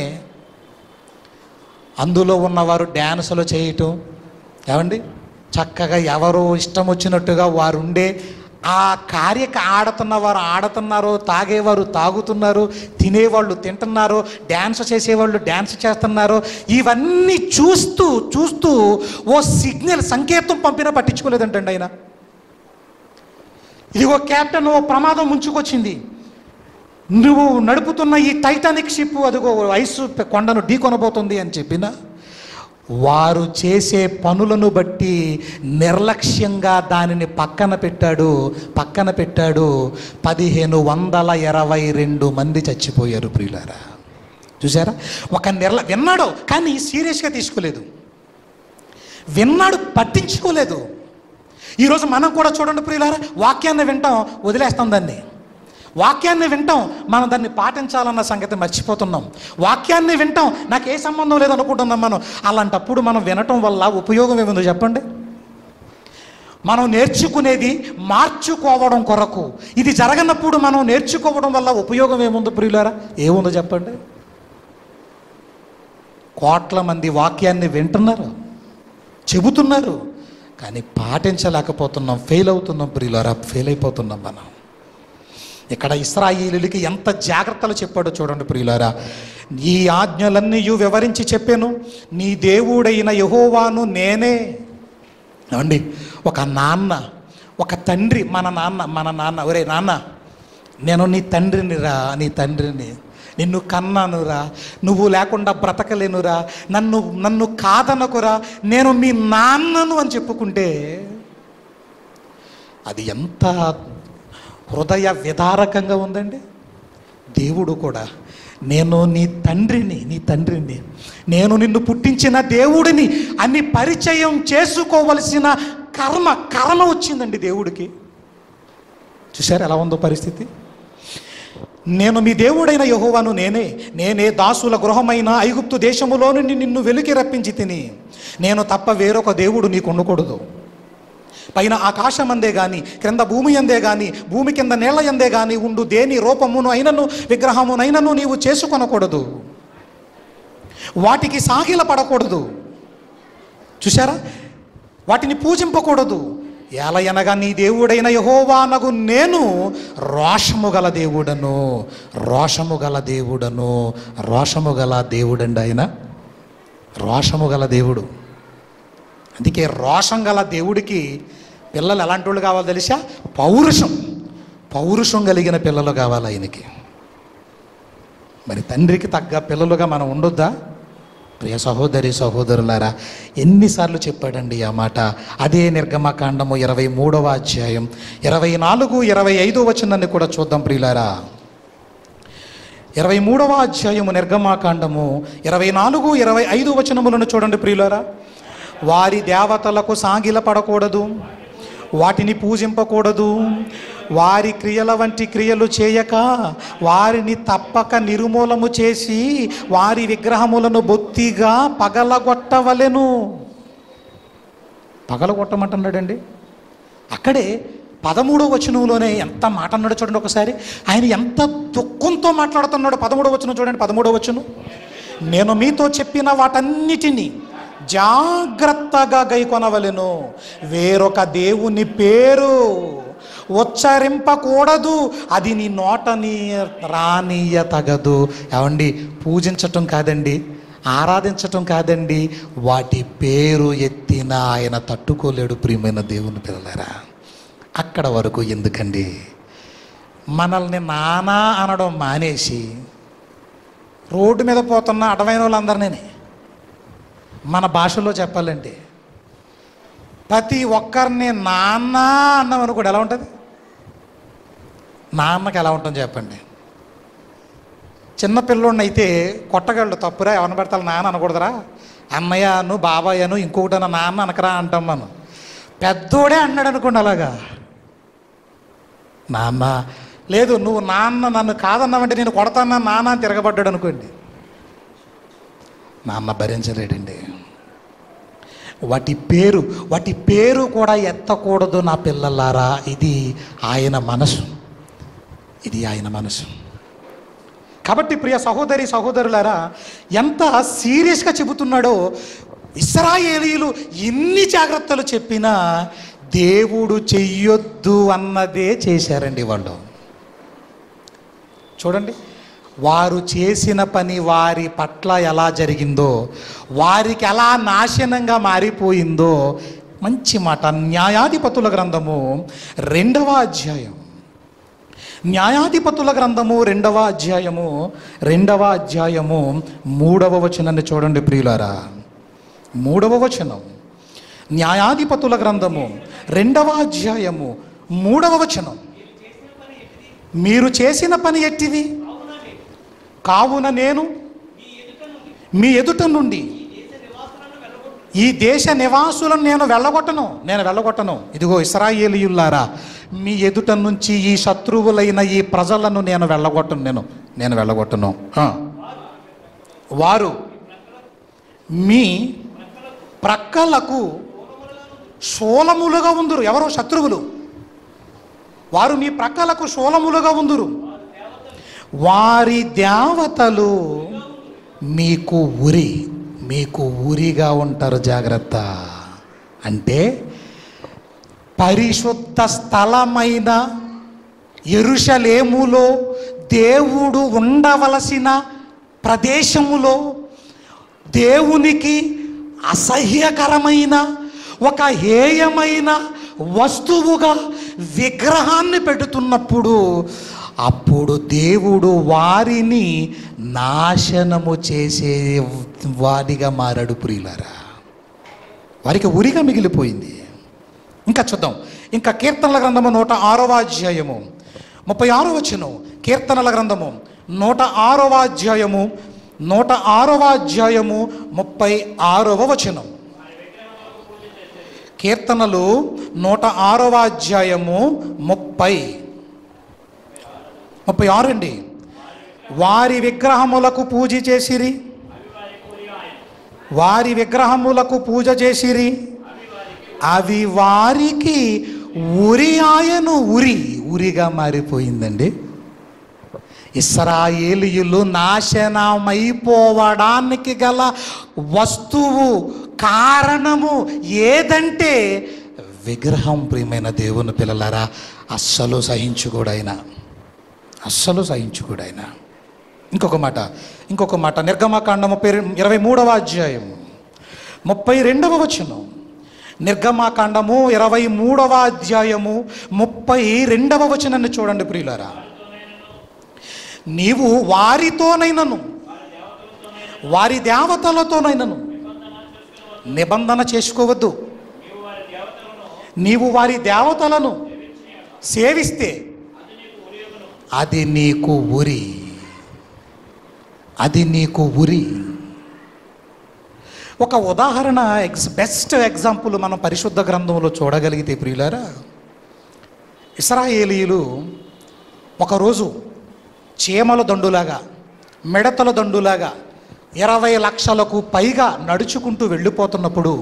అందులో ఉన్నవారు డ్యాన్సులు చేయటం ఏమండి చక్కగా ఎవరు ఇష్టం వచ్చినట్టుగా వారు ఉండే ఆ కార్యక ఆడుతున్న వారు ఆడుతున్నారు తాగేవారు తాగుతున్నారు తినేవాళ్ళు తింటున్నారు డ్యాన్స్ చేసేవాళ్ళు డ్యాన్స్ చేస్తున్నారు ఇవన్నీ చూస్తూ చూస్తూ ఓ సిగ్నల్ సంకేతం పంపినా పట్టించుకోలేదంటండి ఆయన ఇదిగో కెప్టెన్ ఓ ప్రమాదం ముంచుకొచ్చింది నువ్వు నడుపుతున్న ఈ టైటానిక్ షిప్ అదిగో ఐసు కొండను ఢీకొనబోతుంది అని చెప్పిన వారు చేసే పనులను బట్టి నిర్లక్ష్యంగా దానిని పక్కన పెట్టాడు పక్కన పెట్టాడు పదిహేను వందల ఇరవై రెండు మంది చచ్చిపోయారు ప్రియులారా చూసారా ఒక నిర్ల విన్నాడు కానీ సీరియస్గా తీసుకోలేదు విన్నాడు పట్టించుకోలేదు ఈరోజు మనం కూడా చూడండి ప్రియులారా వాక్యాన్ని వింటాం వదిలేస్తాం దాన్ని వాక్యాన్ని వింటాం మనం దాన్ని పాటించాలన్న సంగతి మర్చిపోతున్నాం వాక్యాన్ని వింటాం నాకు ఏ సంబంధం లేదనుకుంటున్నాం మనం అలాంటప్పుడు మనం వినటం వల్ల ఉపయోగం ఏముందో చెప్పండి మనం నేర్చుకునేది మార్చుకోవడం కొరకు ఇది జరగనప్పుడు మనం నేర్చుకోవడం వల్ల ఉపయోగం ఏముందో ప్రియులారా ఏముందో చెప్పండి కోట్ల మంది వాక్యాన్ని వింటున్నారు చెబుతున్నారు కానీ పాటించలేకపోతున్నాం ఫెయిల్ అవుతున్నాం ప్రియులారా ఫెయిల్ అయిపోతున్నాం మనం ఇక్కడ ఇస్రాయిలీలకి ఎంత జాగ్రత్తలు చెప్పాడో చూడండి ప్రియులారా ఈ ఆజ్ఞలన్నీ వివరించి చెప్పాను నీ దేవుడైన యహోవాను నేనే అండి ఒక నాన్న ఒక తండ్రి మన నాన్న మన నాన్న ఒరే నాన్న నేను నీ తండ్రిని రా నీ తండ్రిని నిన్ను కన్నానురా నువ్వు లేకుండా బ్రతకలేనురా నన్ను నన్ను కాదనకురా నేను మీ నాన్నను అని చెప్పుకుంటే అది ఎంత హృదయ విదారకంగా ఉందండి దేవుడు కూడా నేను నీ తండ్రిని నీ తండ్రిని నేను నిన్ను పుట్టించిన దేవుడిని అని పరిచయం చేసుకోవలసిన కర్మ కర్మ వచ్చిందండి దేవుడికి చూశారు ఎలా ఉందో పరిస్థితి నేను మీ దేవుడైన యహోవాను నేనే నేనే దాసుల గృహమైన ఐగుప్తు దేశములో నుండి నిన్ను వెలికి రప్పించి తిని నేను తప్ప వేరొక దేవుడు నీకు ఉండకూడదు పైన ఆకాశం అందే గాని క్రింద భూమి అందే గాని భూమి కింద నేల ఎందే గాని ఉండు దేని రూపమును అయినను విగ్రహమునైనను నీవు చేసుకొనకూడదు వాటికి సాగిల పడకూడదు చూసారా వాటిని పూజింపకూడదు ఏలయనగా నీ దేవుడైన యహోవానగు నేను రోషము గల దేవుడను రోషము గల దేవుడను రోషము గల దేవుడండి ఆయన రోషము గల దేవుడు అందుకే రోషం గల దేవుడికి పిల్లలు ఎలాంటి వాళ్ళు కావాలో తెలుసా పౌరుషం పౌరుషం కలిగిన పిల్లలు కావాలి ఆయనకి మరి తండ్రికి తగ్గ పిల్లలుగా మనం ఉండొద్దా ప్రియ సహోదరి సహోదరులారా ఎన్నిసార్లు చెప్పాడండి ఆ మాట అదే నిర్గమకాండము ఇరవై మూడవ అధ్యాయం ఇరవై నాలుగు ఇరవై ఐదు వచనాన్ని కూడా చూద్దాం ప్రియులారా ఇరవై మూడవ అధ్యాయము నిర్గమాకాండము ఇరవై నాలుగు ఇరవై ఐదు వచనములను చూడండి ప్రియులారా వారి దేవతలకు సాగిల పడకూడదు వాటిని పూజింపకూడదు వారి క్రియల వంటి క్రియలు చేయక వారిని తప్పక నిర్మూలము చేసి వారి విగ్రహములను బొత్తిగా పగలగొట్టవలెను పగలగొట్టమంటున్నాడండి అక్కడే పదమూడవ వచనంలోనే ఎంత మాట అన్నాడు చూడండి ఒకసారి ఆయన ఎంత దుఃఖంతో మాట్లాడుతున్నాడు పదమూడవ వచనం చూడండి పదమూడవ వచనం నేను మీతో చెప్పిన వాటన్నిటినీ జాగ్రత్తగా గైకొనవలెను వేరొక దేవుని పేరు ఉచ్చరింపకూడదు అది నీ నోటని రానియ తగదు ఏమండి పూజించటం కాదండి ఆరాధించటం కాదండి వాటి పేరు ఎత్తిన ఆయన తట్టుకోలేడు ప్రియమైన దేవుని పిల్లలారా అక్కడ వరకు ఎందుకండి మనల్ని నానా అనడం మానేసి రోడ్డు మీద పోతున్న అడవైన వాళ్ళందరినీ మన భాషలో చెప్పాలంటే ప్రతి ఒక్కరిని నాన్న అన్నాం అనుకోండి ఎలా ఉంటుంది నాన్నకి ఎలా ఉంటుంది చెప్పండి చిన్న పిల్లోడిని అయితే కొట్టగలడు తప్పురా ఎవరిని పెడతారు నాన్న అనకూడదురా అన్నయ్యను బాబాయ్యను ఇంకొకటి నాన్న అనకరా అంటాం మనం పెద్దోడే అన్నాడు అనుకోండి అలాగా నాన్న లేదు నువ్వు నాన్న నన్ను కాదన్నావంటే నేను కొడతానా నాన్న అని తిరగబడ్డాడు అనుకోండి నాన్న భరించలేడండి వాటి పేరు వాటి పేరు కూడా ఎత్తకూడదు నా పిల్లలారా ఇది ఆయన మనసు ఇది ఆయన మనసు కాబట్టి ప్రియ సహోదరి సహోదరులారా ఎంత సీరియస్గా చెబుతున్నాడో ఇస్రాయేలీలు ఎన్ని జాగ్రత్తలు చెప్పినా దేవుడు చెయ్యొద్దు అన్నదే చేశారండి వాళ్ళు చూడండి వారు చేసిన పని వారి పట్ల ఎలా జరిగిందో వారికి ఎలా నాశనంగా మారిపోయిందో మంచి మాట న్యాయాధిపతుల గ్రంథము రెండవ అధ్యాయం న్యాయాధిపతుల గ్రంథము రెండవ అధ్యాయము రెండవ అధ్యాయము మూడవ వచనాన్ని చూడండి ప్రియులారా మూడవ వచనం న్యాయాధిపతుల గ్రంథము రెండవ అధ్యాయము మూడవ వచనం మీరు చేసిన పని ఎట్టిది కావున నేను మీ ఎదుట నుండి ఈ దేశ నివాసులను నేను వెళ్ళగొట్టను నేను వెళ్ళగొట్టను ఇదిగో ఇస్రాయేలీయుల్లారా మీ ఎదుట నుంచి ఈ శత్రువులైన ఈ ప్రజలను నేను వెళ్ళగొట్టను నేను నేను వెళ్ళగొట్టను ఆ. వారు మీ ప్రక్కలకు శూలములుగా ఉందురు ఎవరో శత్రువులు వారు మీ ప్రక్కలకు శూలములుగా ఉందురు వారి దేవతలు మీకు ఉరి మీకు ఉరిగా ఉంటారు జాగ్రత్త అంటే పరిశుద్ధ స్థలమైన ఎరుషలేములో దేవుడు ఉండవలసిన ప్రదేశములో దేవునికి అసహ్యకరమైన ఒక హేయమైన వస్తువుగా విగ్రహాన్ని పెడుతున్నప్పుడు అప్పుడు దేవుడు వారిని నాశనము చేసే వాడిగా మారాడు ప్రియులారా వారికి ఉరిగా మిగిలిపోయింది ఇంకా చూద్దాం ఇంకా కీర్తనల గ్రంథము నూట ఆరవ అధ్యాయము ముప్పై ఆరో వచ్చును కీర్తనల గ్రంథము నూట ఆరవ అధ్యాయము నూట ఆరవ అధ్యాయము ముప్పై ఆరవ వచనం కీర్తనలు నూట ఆరవ అధ్యాయము ముప్పై ముప్పై ఆరు అండి వారి విగ్రహములకు పూజ చేసిరి వారి విగ్రహములకు పూజ చేసిరి అవి వారికి ఉరి ఆయను ఉరి ఉరిగా మారిపోయిందండి ఇస్రాయేలీయులు నాశనమైపోవడానికి గల వస్తువు కారణము ఏదంటే విగ్రహం ప్రియమైన దేవుని పిల్లలారా అస్సలు సహించుకోడైనా అస్సలు సహించుకోడైనా ఇంకొక మాట ఇంకొక మాట నిర్గమకాండ ముప్పై ఇరవై మూడవ అధ్యాయం ముప్పై రెండవ వచనం నిర్గమాకాండము ఇరవై మూడవ అధ్యాయము ముప్పై రెండవ వచనాన్ని చూడండి ప్రియులారా నీవు వారితోనైనను వారి దేవతలతోనైనను నిబంధన చేసుకోవద్దు నీవు వారి దేవతలను సేవిస్తే అది నీకు ఉరి అది నీకు ఉరి ఒక ఉదాహరణ ఎక్స్ బెస్ట్ ఎగ్జాంపుల్ మనం పరిశుద్ధ గ్రంథంలో చూడగలిగితే ప్రియులారా ఇస్రాయేలీలు ఒకరోజు చీమల దండులాగా మిడతల దండులాగా ఇరవై లక్షలకు పైగా నడుచుకుంటూ వెళ్ళిపోతున్నప్పుడు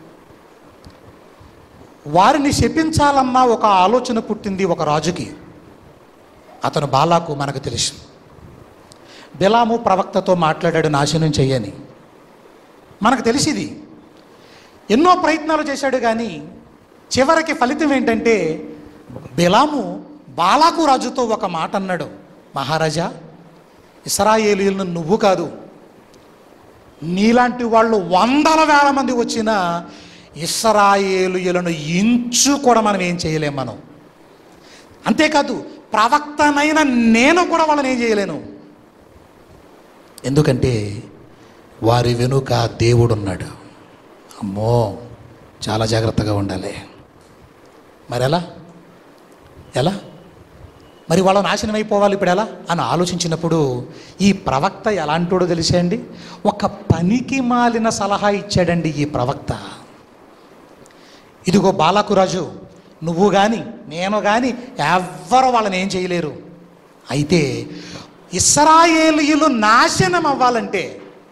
వారిని శపించాలన్న ఒక ఆలోచన పుట్టింది ఒక రాజుకి అతను బాలాకు మనకు తెలుసు బిలాము ప్రవక్తతో మాట్లాడాడు నాశనం చెయ్యని మనకు తెలిసిది ఎన్నో ప్రయత్నాలు చేశాడు కానీ చివరికి ఫలితం ఏంటంటే బిలాము బాలాకు రాజుతో ఒక మాట అన్నాడు మహారాజా ఇస్రాయేలీలను నువ్వు కాదు నీలాంటి వాళ్ళు వందల వేల మంది వచ్చినా ఇస్రాయేలులను ఇంచు కూడా మనం ఏం చేయలేం మనం అంతేకాదు ప్రవక్తనైన నేను కూడా వాళ్ళని ఏం చేయలేను ఎందుకంటే వారి వెనుక దేవుడు ఉన్నాడు అమ్మో చాలా జాగ్రత్తగా ఉండాలి మరి ఎలా ఎలా మరి వాళ్ళ నాశనం అయిపోవాలి ఇప్పుడు ఎలా అని ఆలోచించినప్పుడు ఈ ప్రవక్త ఎలాంటోడో తెలిసేయండి ఒక పనికి మాలిన సలహా ఇచ్చాడండి ఈ ప్రవక్త ఇదిగో బాలకురాజు నువ్వు కానీ నేను కానీ ఎవ్వరు వాళ్ళని ఏం చేయలేరు అయితే ఇస్రాయేలీయులు నాశనం అవ్వాలంటే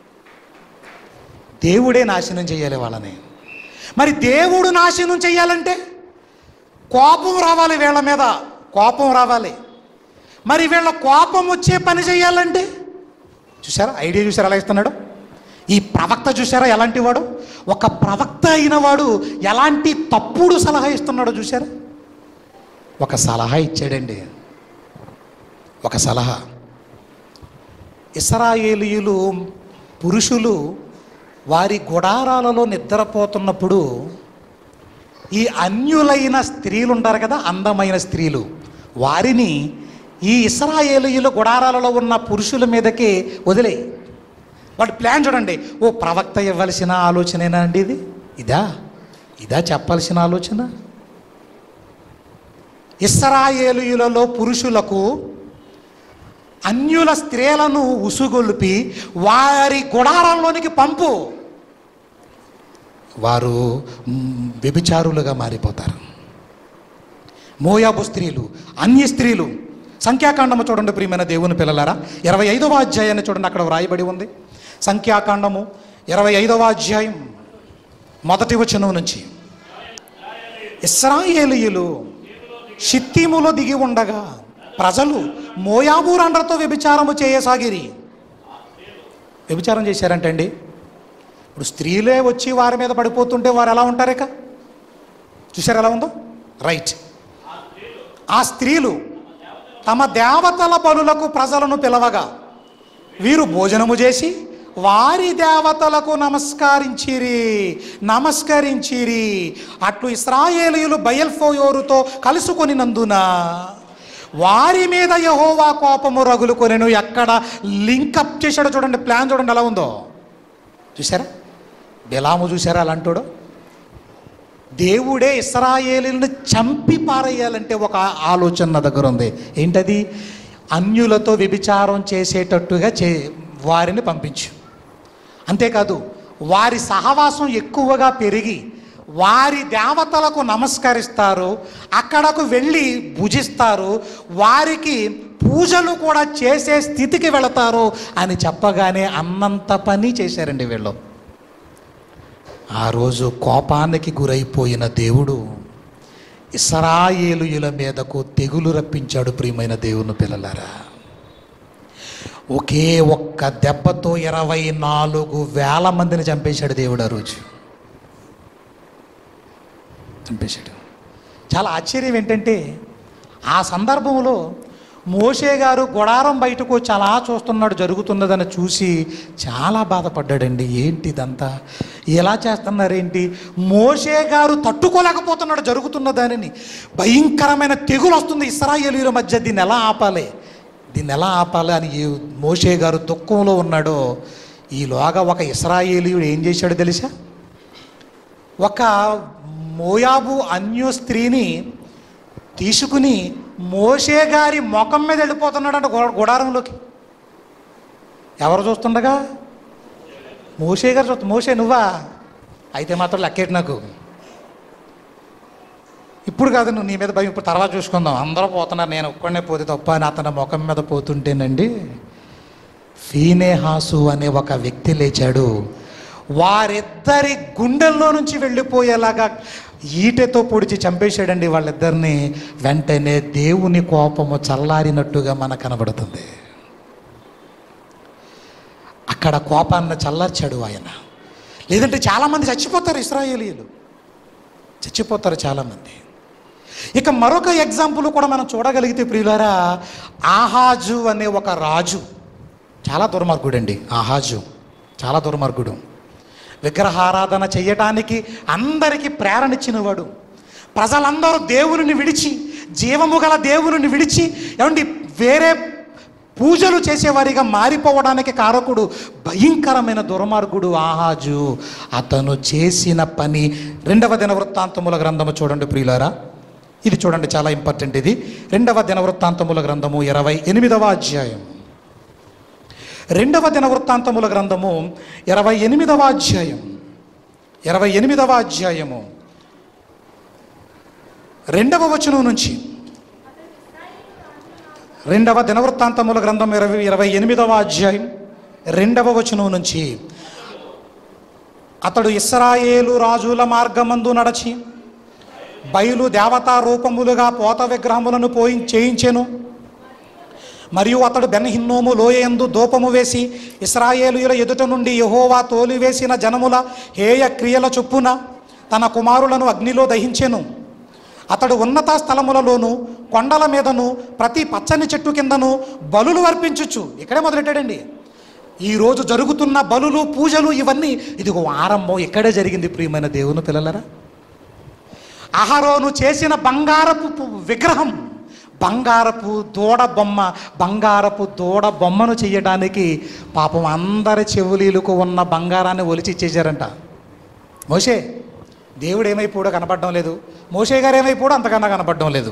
దేవుడే నాశనం చేయాలి వాళ్ళని మరి దేవుడు నాశనం చేయాలంటే కోపం రావాలి వీళ్ళ మీద కోపం రావాలి మరి వీళ్ళ కోపం వచ్చే పని చేయాలంటే చూసారా ఐడియా చూసారా ఎలా ఇస్తున్నాడు ఈ ప్రవక్త చూసారా ఎలాంటి వాడు ఒక ప్రవక్త అయిన వాడు ఎలాంటి తప్పుడు సలహా ఇస్తున్నాడో చూసారా ఒక సలహా ఇచ్చాడండి ఒక సలహా ఇస్రాయేలీయులు పురుషులు వారి గుడారాలలో నిద్రపోతున్నప్పుడు ఈ అన్యులైన స్త్రీలు ఉంటారు కదా అందమైన స్త్రీలు వారిని ఈ ఇస్రాయేలీయుల గుడారాలలో ఉన్న పురుషుల మీదకి వదిలే వాడు ప్లాన్ చూడండి ఓ ప్రవక్త ఇవ్వాల్సిన ఆలోచనేనా అండి ఇది ఇదా ఇదా చెప్పాల్సిన ఆలోచన ఇస్రాయేలీయులలో పురుషులకు అన్యుల స్త్రీలను ఉసుగొల్పి వారి గుడారంలోనికి పంపు వారు మ్, వ్యభిచారులుగా మారిపోతారు మోయాబు స్త్రీలు అన్య స్త్రీలు సంఖ్యాకాండము చూడండి ప్రియమైన దేవుని పిల్లలారా ఇరవై ఐదవ అధ్యాయాన్ని చూడండి అక్కడ వ్రాయబడి ఉంది సంఖ్యాకాండము ఇరవై ఐదవ అధ్యాయం మొదటి వచనం నుంచి ఇస్రాయేలీయులు షిత్తీములో దిగి ఉండగా ప్రజలు మోయాబు రండ్రతో వ్యభిచారము చేయసాగిరి వ్యభిచారం చేశారంటండి ఇప్పుడు స్త్రీలే వచ్చి వారి మీద పడిపోతుంటే వారు ఎలా ఉంటారు ఇక చూసారు ఎలా ఉందో రైట్ ఆ స్త్రీలు తమ దేవతల బలులకు ప్రజలను పిలవగా వీరు భోజనము చేసి వారి దేవతలకు నమస్కరించిరి నమస్కరించిరి అట్లు ఇస్రాయేలీయులు బయల్ఫోయోరుతో కలుసుకొనినందున వారి మీద యహోవా కోపము రగులుకొనెను ఎక్కడ లింకప్ చేశాడో చూడండి ప్లాన్ చూడండి ఎలా ఉందో చూసారా బిలాము చూసారా అలాంటోడు దేవుడే ఇస్రాయేలీలను చంపి పారేయాలంటే ఒక ఆలోచన నా దగ్గర ఉంది ఏంటది అన్యులతో వ్యభిచారం చేసేటట్టుగా చే వారిని పంపించు అంతేకాదు వారి సహవాసం ఎక్కువగా పెరిగి వారి దేవతలకు నమస్కరిస్తారు అక్కడకు వెళ్ళి భుజిస్తారు వారికి పూజలు కూడా చేసే స్థితికి వెళతారు అని చెప్పగానే అన్నంత పని చేశారండి వీళ్ళు ఆ రోజు కోపానికి గురైపోయిన దేవుడు ఇస్రాయేలుయుల మీదకు తెగులు రప్పించాడు ప్రియమైన దేవుని పిల్లలారా ఒకే ఒక్క దెబ్బతో ఇరవై నాలుగు వేల మందిని చంపేశాడు దేవుడు ఆ రోజు చంపేశాడు చాలా ఆశ్చర్యం ఏంటంటే ఆ సందర్భంలో మోషే గారు గుడారం బయటకు వచ్చి అలా చూస్తున్నాడు జరుగుతున్నదని చూసి చాలా బాధపడ్డాడండి ఏంటి ఇదంతా ఎలా చేస్తున్నారేంటి మోషే గారు తట్టుకోలేకపోతున్నాడు జరుగుతున్న దానిని భయంకరమైన తెగులు వస్తుంది ఇస్రాయేలీల మధ్య దీన్ని ఎలా ఆపాలి దీన్ని ఎలా ఆపాలి అని ఏ మోషే గారు దుఃఖంలో ఉన్నాడో ఈలోగా ఒక ఇస్రాయేలీయుడు ఏం చేశాడో తెలుసా ఒక మోయాబు అన్య స్త్రీని తీసుకుని మోషే గారి ముఖం మీద వెళ్ళిపోతున్నాడంట గు- గుడారంలోకి ఎవరు చూస్తుండగా మోషే గారు చూస్తా మోషే నువ్వా అయితే మాత్రం లెక్కేటి నాకు ఇప్పుడు కాదు నువ్వు నీ మీద భయం ఇప్పుడు తర్వాత చూసుకుందాం అందరూ పోతున్నారు నేను ఒక్కడనే పోతే తప్ప అని అతని ముఖం మీద పోతుంటేనండి ఫీనేహాసు అనే ఒక వ్యక్తి లేచాడు వారిద్దరి గుండెల్లో నుంచి వెళ్ళిపోయేలాగా ఈటెతో పొడిచి చంపేశాడండి వాళ్ళిద్దరిని వెంటనే దేవుని కోపము చల్లారినట్టుగా మనకు కనబడుతుంది అక్కడ కోపాన్ని చల్లార్చాడు ఆయన లేదంటే చాలామంది చచ్చిపోతారు ఇస్రాయేలీలు చచ్చిపోతారు చాలామంది ఇక మరొక ఎగ్జాంపుల్ కూడా మనం చూడగలిగితే ప్రియులారా ఆహాజు అనే ఒక రాజు చాలా దుర్మార్గుడు అండి ఆహాజు చాలా దుర్మార్గుడు విగ్రహారాధన చేయటానికి అందరికీ ప్రేరణ ఇచ్చినవాడు ప్రజలందరూ దేవుని విడిచి జీవము గల దేవుని విడిచి ఏమండి వేరే పూజలు చేసేవారిగా మారిపోవడానికి కారకుడు భయంకరమైన దుర్మార్గుడు ఆహాజు అతను చేసిన పని రెండవ దిన వృత్తాంతముల గ్రంథము చూడండి ప్రియులారా ఇది చూడండి చాలా ఇంపార్టెంట్ ఇది రెండవ దిన వృత్తాంతముల గ్రంథము ఇరవై ఎనిమిదవ అధ్యాయం రెండవ దిన వృత్తాంతముల గ్రంథము ఇరవై ఎనిమిదవ అధ్యాయం ఇరవై ఎనిమిదవ అధ్యాయము రెండవ వచనం నుంచి రెండవ దినవృత్తాంతముల గ్రంథం ఇరవై ఇరవై ఎనిమిదవ అధ్యాయం రెండవ వచనం నుంచి అతడు ఇస్రాయేలు రాజుల మార్గమందు నడచి బయలు దేవతా రూపములుగా పోత విగ్రహములను పోయి చేయించెను మరియు అతడు బెన్హిన్నోము లోయందు దూపము వేసి ఇస్రాయేలుల ఎదుట నుండి యెహోవా తోలివేసిన జనముల హేయ క్రియల చొప్పున తన కుమారులను అగ్నిలో దహించెను అతడు ఉన్నత స్థలములలోను కొండల మీదను ప్రతి పచ్చని చెట్టు కిందను బలులు అర్పించుచు ఇక్కడే మొదలెట్టాడండి ఈరోజు జరుగుతున్న బలులు పూజలు ఇవన్నీ ఇదిగో ఆరంభం ఇక్కడే జరిగింది ప్రియమైన దేవుని పిల్లలరా అహరోను చేసిన బంగారపు పు- విగ్రహం బంగారపు దూడ బొమ్మ బంగారపు దూడ బొమ్మను చేయడానికి పాపం అందరి చెవులీలకు ఉన్న బంగారాన్ని ఒలిచి ఇచ్చేసారంట మోషే దేవుడు ఏమైపోడో కనపడడం లేదు మోషే గారు ఏమైపోడో అంతకన్నా కనపడడం లేదు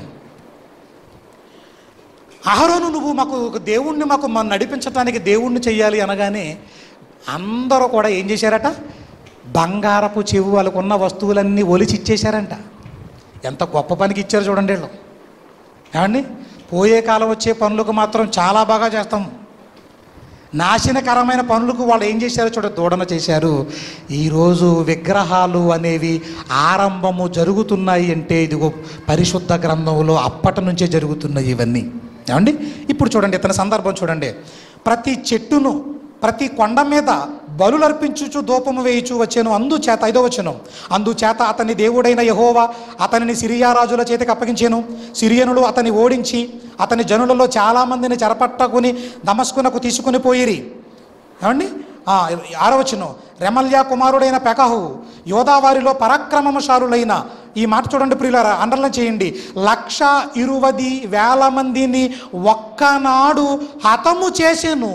అహరోను నువ్వు మాకు ఒక దేవుణ్ణి మాకు మన నడిపించడానికి దేవుణ్ణి చెయ్యాలి అనగానే అందరూ కూడా ఏం చేశారట బంగారపు చెవు వాళ్ళకు ఉన్న వస్తువులన్నీ ఒలిచి ఇచ్చేశారంట ఎంత గొప్ప పనికి ఇచ్చారు చూడండి వీళ్ళు ఏమండి పోయే కాలం వచ్చే పనులకు మాత్రం చాలా బాగా చేస్తాం నాశనకరమైన పనులకు వాళ్ళు ఏం చేశారో చూడ దూడన చేశారు ఈరోజు విగ్రహాలు అనేవి ఆరంభము జరుగుతున్నాయి అంటే ఇదిగో పరిశుద్ధ గ్రంథంలో అప్పటి నుంచే జరుగుతున్నాయి ఇవన్నీ ఏమండి ఇప్పుడు చూడండి ఇతని సందర్భం చూడండి ప్రతి చెట్టును ప్రతి కొండ మీద బలులు అర్పించుచు దూపము వేయుచు వచ్చాను అందుచేత ఐదో వచ్చాను అందుచేత అతని దేవుడైన యహోవా అతనిని సిరియా రాజుల చేతికి అప్పగించాను సిరియనులు అతని ఓడించి అతని జనులలో చాలామందిని చెరపట్టకుని దమస్కునకు తీసుకుని పోయిరి ఏమండి ఆ, ఆరవచనం రెమల్యా కుమారుడైన పెకహు యోధావారిలో పరాక్రమశాలులైన ఈ మాట చూడండి ప్రియులారా అండర్లైన్ చేయండి లక్ష ఇరువది వేల మందిని ఒక్కనాడు హతము చేసెను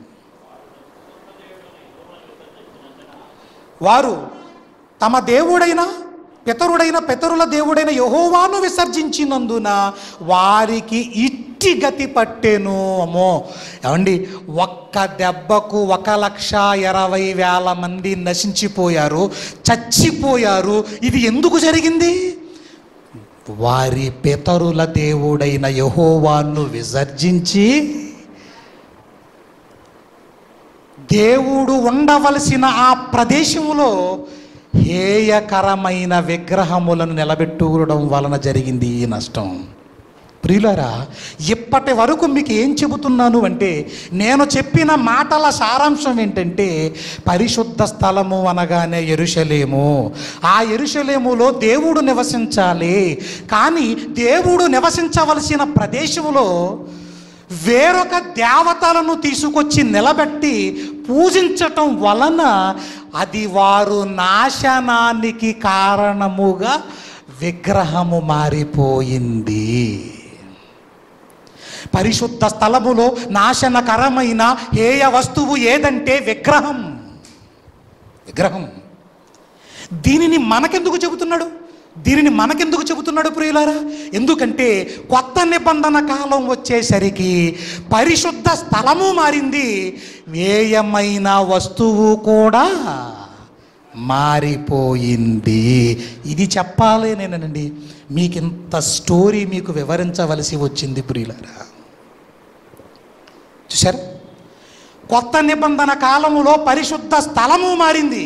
వారు తమ దేవుడైన పితరుడైన పితరుల దేవుడైన యహోవాను విసర్జించినందున వారికి ఇట్టి గతి పట్టెను అమ్మో ఏమండి ఒక్క దెబ్బకు ఒక లక్ష ఇరవై వేల మంది నశించిపోయారు చచ్చిపోయారు ఇది ఎందుకు జరిగింది వారి పితరుల దేవుడైన యహోవాను విసర్జించి దేవుడు ఉండవలసిన ఆ ప్రదేశములో హేయకరమైన విగ్రహములను నిలబెట్టుకోవడం వలన జరిగింది ఈ నష్టం ప్రియులారా ఇప్పటి వరకు మీకు ఏం చెబుతున్నాను అంటే నేను చెప్పిన మాటల సారాంశం ఏంటంటే పరిశుద్ధ స్థలము అనగానే ఎరుషలేము ఆ ఎరుషలేములో దేవుడు నివసించాలి కానీ దేవుడు నివసించవలసిన ప్రదేశములో వేరొక దేవతలను తీసుకొచ్చి నిలబెట్టి పూజించటం వలన అది వారు నాశనానికి కారణముగా విగ్రహము మారిపోయింది పరిశుద్ధ స్థలములో నాశనకరమైన హేయ వస్తువు ఏదంటే విగ్రహం విగ్రహం దీనిని మనకెందుకు చెబుతున్నాడు దీనిని మనకెందుకు చెబుతున్నాడు ప్రియులారా ఎందుకంటే కొత్త నిబంధన కాలం వచ్చేసరికి పరిశుద్ధ స్థలము మారింది వ్యయమైన వస్తువు కూడా మారిపోయింది ఇది చెప్పాలి నేనండి మీకు ఇంత స్టోరీ మీకు వివరించవలసి వచ్చింది ప్రియులారా చూసారు కొత్త నిబంధన కాలములో పరిశుద్ధ స్థలము మారింది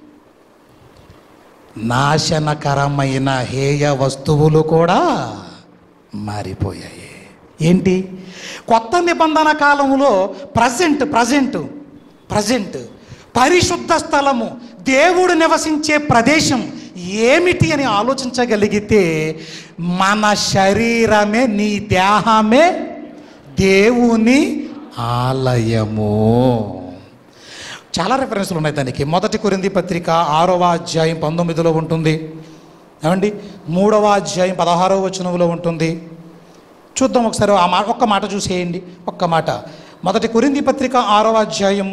నాశనకరమైన హేయ వస్తువులు కూడా మారిపోయాయి ఏంటి కొత్త నిబంధన కాలములో ప్రజెంట్ ప్రజెంట్ ప్రజెంట్ పరిశుద్ధ స్థలము దేవుడు నివసించే ప్రదేశం ఏమిటి అని ఆలోచించగలిగితే మన శరీరమే నీ దేహమే దేవుని ఆలయము చాలా రెఫరెన్స్లు ఉన్నాయి దానికి మొదటి కొరింది పత్రిక ఆరవ అధ్యాయం పంతొమ్మిదిలో ఉంటుంది ఏమండి మూడవ అధ్యాయం పదహారవ వచనంలో ఉంటుంది చూద్దాం ఒకసారి ఆ మాట ఒక్క మాట చూసేయండి ఒక్క మాట మొదటి కొరింది పత్రిక ఆరవ అధ్యాయం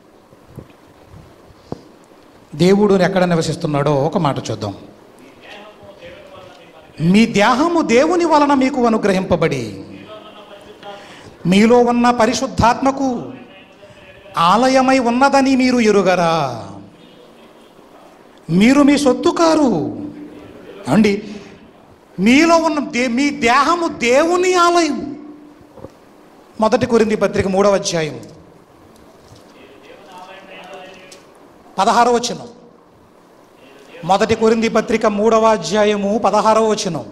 దేవుడు ఎక్కడ నివసిస్తున్నాడో ఒక మాట చూద్దాం మీ దేహము దేవుని వలన మీకు అనుగ్రహింపబడి మీలో ఉన్న పరిశుద్ధాత్మకు ఆలయమై ఉన్నదని మీరు ఎరుగరా మీరు మీ సొత్తు కారు అండి మీలో ఉన్న దే మీ దేహము దేవుని ఆలయం మొదటి కొరింది పత్రిక మూడవ అధ్యాయం పదహారవ వచనం మొదటి కొరింది పత్రిక మూడవ అధ్యాయము పదహారవ వచనం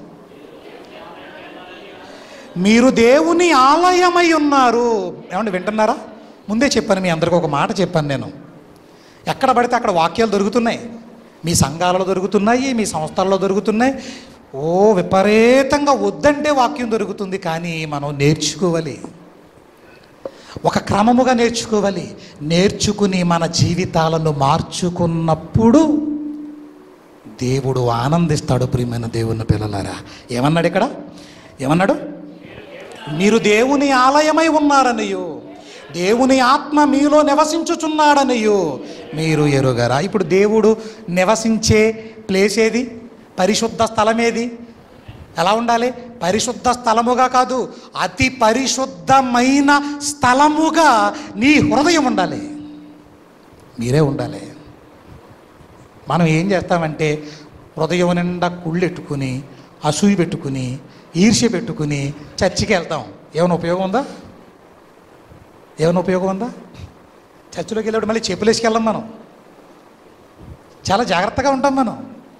మీరు దేవుని ఆలయమై ఉన్నారు ఏమండి వింటున్నారా ముందే చెప్పాను మీ అందరికీ ఒక మాట చెప్పాను నేను ఎక్కడ పడితే అక్కడ వాక్యాలు దొరుకుతున్నాయి మీ సంఘాలలో దొరుకుతున్నాయి మీ సంస్థల్లో దొరుకుతున్నాయి ఓ విపరీతంగా వద్దంటే వాక్యం దొరుకుతుంది కానీ మనం నేర్చుకోవాలి ఒక క్రమముగా నేర్చుకోవాలి నేర్చుకుని మన జీవితాలను మార్చుకున్నప్పుడు దేవుడు ఆనందిస్తాడు ప్రియమైన దేవుని పిల్లలారా ఏమన్నాడు ఇక్కడ ఏమన్నాడు మీరు దేవుని ఆలయమై ఉన్నారనియో దేవుని ఆత్మ మీలో నివసించుచున్నాడనియో మీరు ఎరుగరా ఇప్పుడు దేవుడు నివసించే ప్లేస్ ఏది పరిశుద్ధ స్థలం ఏది ఎలా ఉండాలి పరిశుద్ధ స్థలముగా కాదు అతి పరిశుద్ధమైన స్థలముగా నీ హృదయం ఉండాలి మీరే ఉండాలి మనం ఏం చేస్తామంటే హృదయం నిండా కుళ్ళెట్టుకుని అసూయ పెట్టుకుని ఈర్ష్య పెట్టుకుని చర్చికి వెళ్తాం ఏమైనా ఉపయోగం ఉందా ఏమైనా ఉపయోగం ఉందా చర్చిలోకి వెళ్ళేప్పుడు మళ్ళీ చెప్పులేసుకు వెళ్ళాం మనం చాలా జాగ్రత్తగా ఉంటాం మనం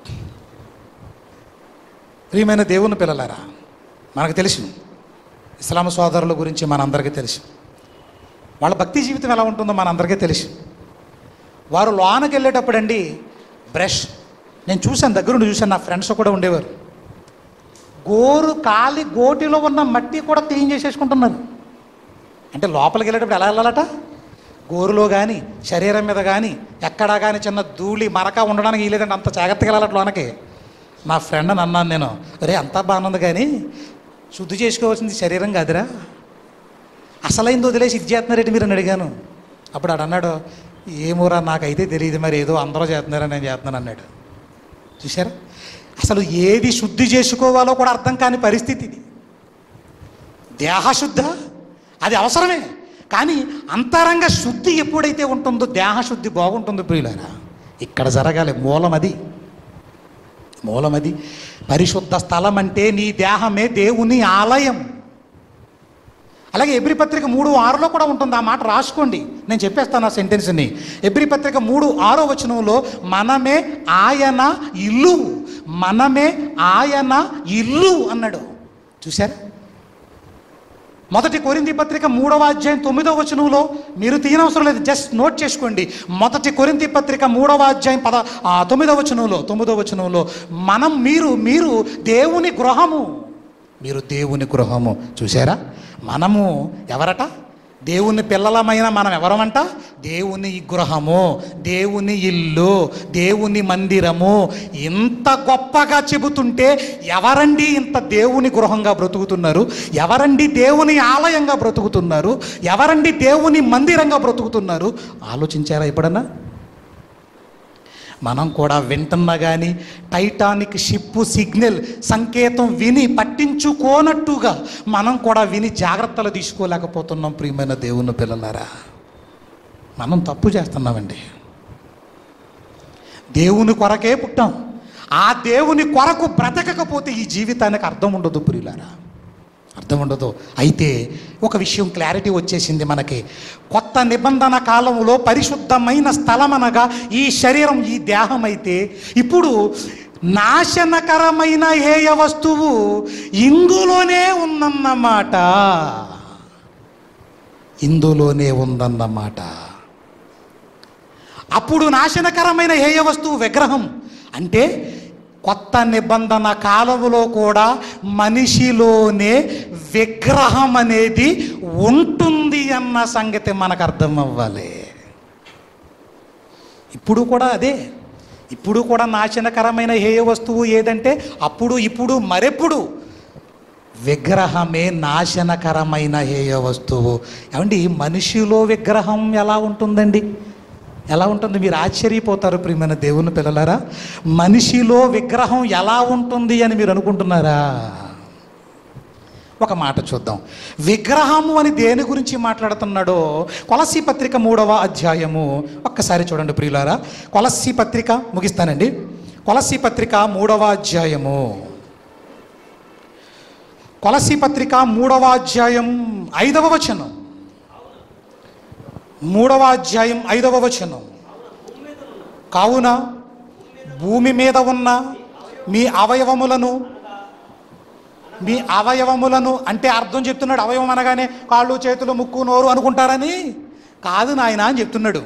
ప్రియమైన దేవుని పిల్లలారా మనకు తెలుసు ఇస్లాం సోదరుల గురించి మనందరికీ తెలుసు వాళ్ళ భక్తి జీవితం ఎలా ఉంటుందో మనందరికీ తెలుసు వారు లోనకి వెళ్ళేటప్పుడు అండి బ్రష్ నేను చూశాను దగ్గరుండి చూశాను నా ఫ్రెండ్స్ కూడా ఉండేవారు గోరు కాలి గోటిలో ఉన్న మట్టి కూడా క్లీన్ చేసేసుకుంటున్నారు అంటే లోపలికి వెళ్ళేటప్పుడు ఎలా వెళ్ళాలట గోరులో కానీ శరీరం మీద కానీ ఎక్కడా కానీ చిన్న ధూళి మరక ఉండడానికి వీలేదండి అంత జాగ్రత్తగా వెళ్ళాలట లోనకి నా ఫ్రెండ్ అని అన్నాను నేను రే అంతా బాగుంది కానీ శుద్ధి చేసుకోవాల్సింది శరీరం కాదురా అసలైంది వదిలేసి ఇది చేస్తున్నారేంటి మీరు అని అడిగాను అప్పుడు ఆడు అన్నాడు ఏమోరా నాకైతే తెలియదు మరి ఏదో అందరూ చేస్తున్నారని నేను చేస్తున్నాను అన్నాడు చూసారా అసలు ఏది శుద్ధి చేసుకోవాలో కూడా అర్థం కాని పరిస్థితి ఇది దేహశుద్ధ అది అవసరమే కానీ అంతరంగ శుద్ధి ఎప్పుడైతే ఉంటుందో దేహశుద్ధి బాగుంటుందో ప్రియులారా ఇక్కడ జరగాలి మూలం అది మూలం అది పరిశుద్ధ స్థలం అంటే నీ దేహమే దేవుని ఆలయం అలాగే ఎబ్రి పత్రిక మూడు ఆరులో కూడా ఉంటుంది ఆ మాట రాసుకోండి నేను చెప్పేస్తాను ఆ సెంటెన్స్ని ఎబ్రి పత్రిక మూడు ఆరో వచనంలో మనమే ఆయన ఇల్లు మనమే ఆయన ఇల్లు అన్నాడు చూసారా మొదటి కొరింది పత్రిక మూడవ అధ్యాయం తొమ్మిదవ వచనంలో మీరు తీయనవసరం లేదు జస్ట్ నోట్ చేసుకోండి మొదటి కొరింది పత్రిక మూడవ అధ్యాయం పద ఆ, తొమ్మిదవ వచనంలో తొమ్మిదవ వచనంలో మనం మీరు మీరు దేవుని గృహము మీరు దేవుని గృహము చూసారా మనము ఎవరట దేవుని పిల్లలమైన మనం ఎవరమంట దేవుని గృహము దేవుని ఇల్లు దేవుని మందిరము ఇంత గొప్పగా చెబుతుంటే ఎవరండి ఇంత దేవుని గృహంగా బ్రతుకుతున్నారు ఎవరండి దేవుని ఆలయంగా బ్రతుకుతున్నారు ఎవరండి దేవుని మందిరంగా బ్రతుకుతున్నారు ఆలోచించారా ఎప్పుడన్నా మనం కూడా వింటున్నా కానీ టైటానిక్ షిప్ సిగ్నల్ సంకేతం విని పట్టించుకోనట్టుగా మనం కూడా విని జాగ్రత్తలు తీసుకోలేకపోతున్నాం ప్రియమైన దేవుని పిల్లలారా మనం తప్పు చేస్తున్నామండి దేవుని కొరకే పుట్టాం ఆ దేవుని కొరకు బ్రతకకపోతే ఈ జీవితానికి అర్థం ఉండదు ప్రియులారా అర్థం ఉండదు అయితే ఒక విషయం క్లారిటీ వచ్చేసింది మనకి కొత్త నిబంధన కాలంలో పరిశుద్ధమైన స్థలం అనగా ఈ శరీరం ఈ దేహం అయితే ఇప్పుడు నాశనకరమైన హేయ వస్తువు ఇందులోనే ఉందన్నమాట ఇందులోనే ఉందన్నమాట అప్పుడు నాశనకరమైన హేయ వస్తువు విగ్రహం అంటే కొత్త నిబంధన కాలములో కూడా మనిషిలోనే విగ్రహం అనేది ఉంటుంది అన్న సంగతి మనకు అర్థం అవ్వాలి ఇప్పుడు కూడా అదే ఇప్పుడు కూడా నాశనకరమైన హేయ వస్తువు ఏదంటే అప్పుడు ఇప్పుడు మరెప్పుడు విగ్రహమే నాశనకరమైన హేయ వస్తువు ఏమండి మనిషిలో విగ్రహం ఎలా ఉంటుందండి ఎలా ఉంటుంది మీరు ఆశ్చర్యపోతారు ప్రియమైన దేవుని పిల్లలారా మనిషిలో విగ్రహం ఎలా ఉంటుంది అని మీరు అనుకుంటున్నారా ఒక మాట చూద్దాం విగ్రహము అని దేని గురించి మాట్లాడుతున్నాడో కొలసి పత్రిక మూడవ అధ్యాయము ఒక్కసారి చూడండి ప్రియులారా కొలసి పత్రిక ముగిస్తానండి కొలసి పత్రిక మూడవ అధ్యాయము కొలసి పత్రిక మూడవ అధ్యాయం ఐదవ వచనం మూడవ అధ్యాయం ఐదవ వచనం కావున భూమి మీద ఉన్న మీ అవయవములను మీ అవయవములను అంటే అర్థం చెప్తున్నాడు అవయవం అనగానే కాళ్ళు చేతులు ముక్కు నోరు అనుకుంటారని కాదు నాయన అని చెప్తున్నాడు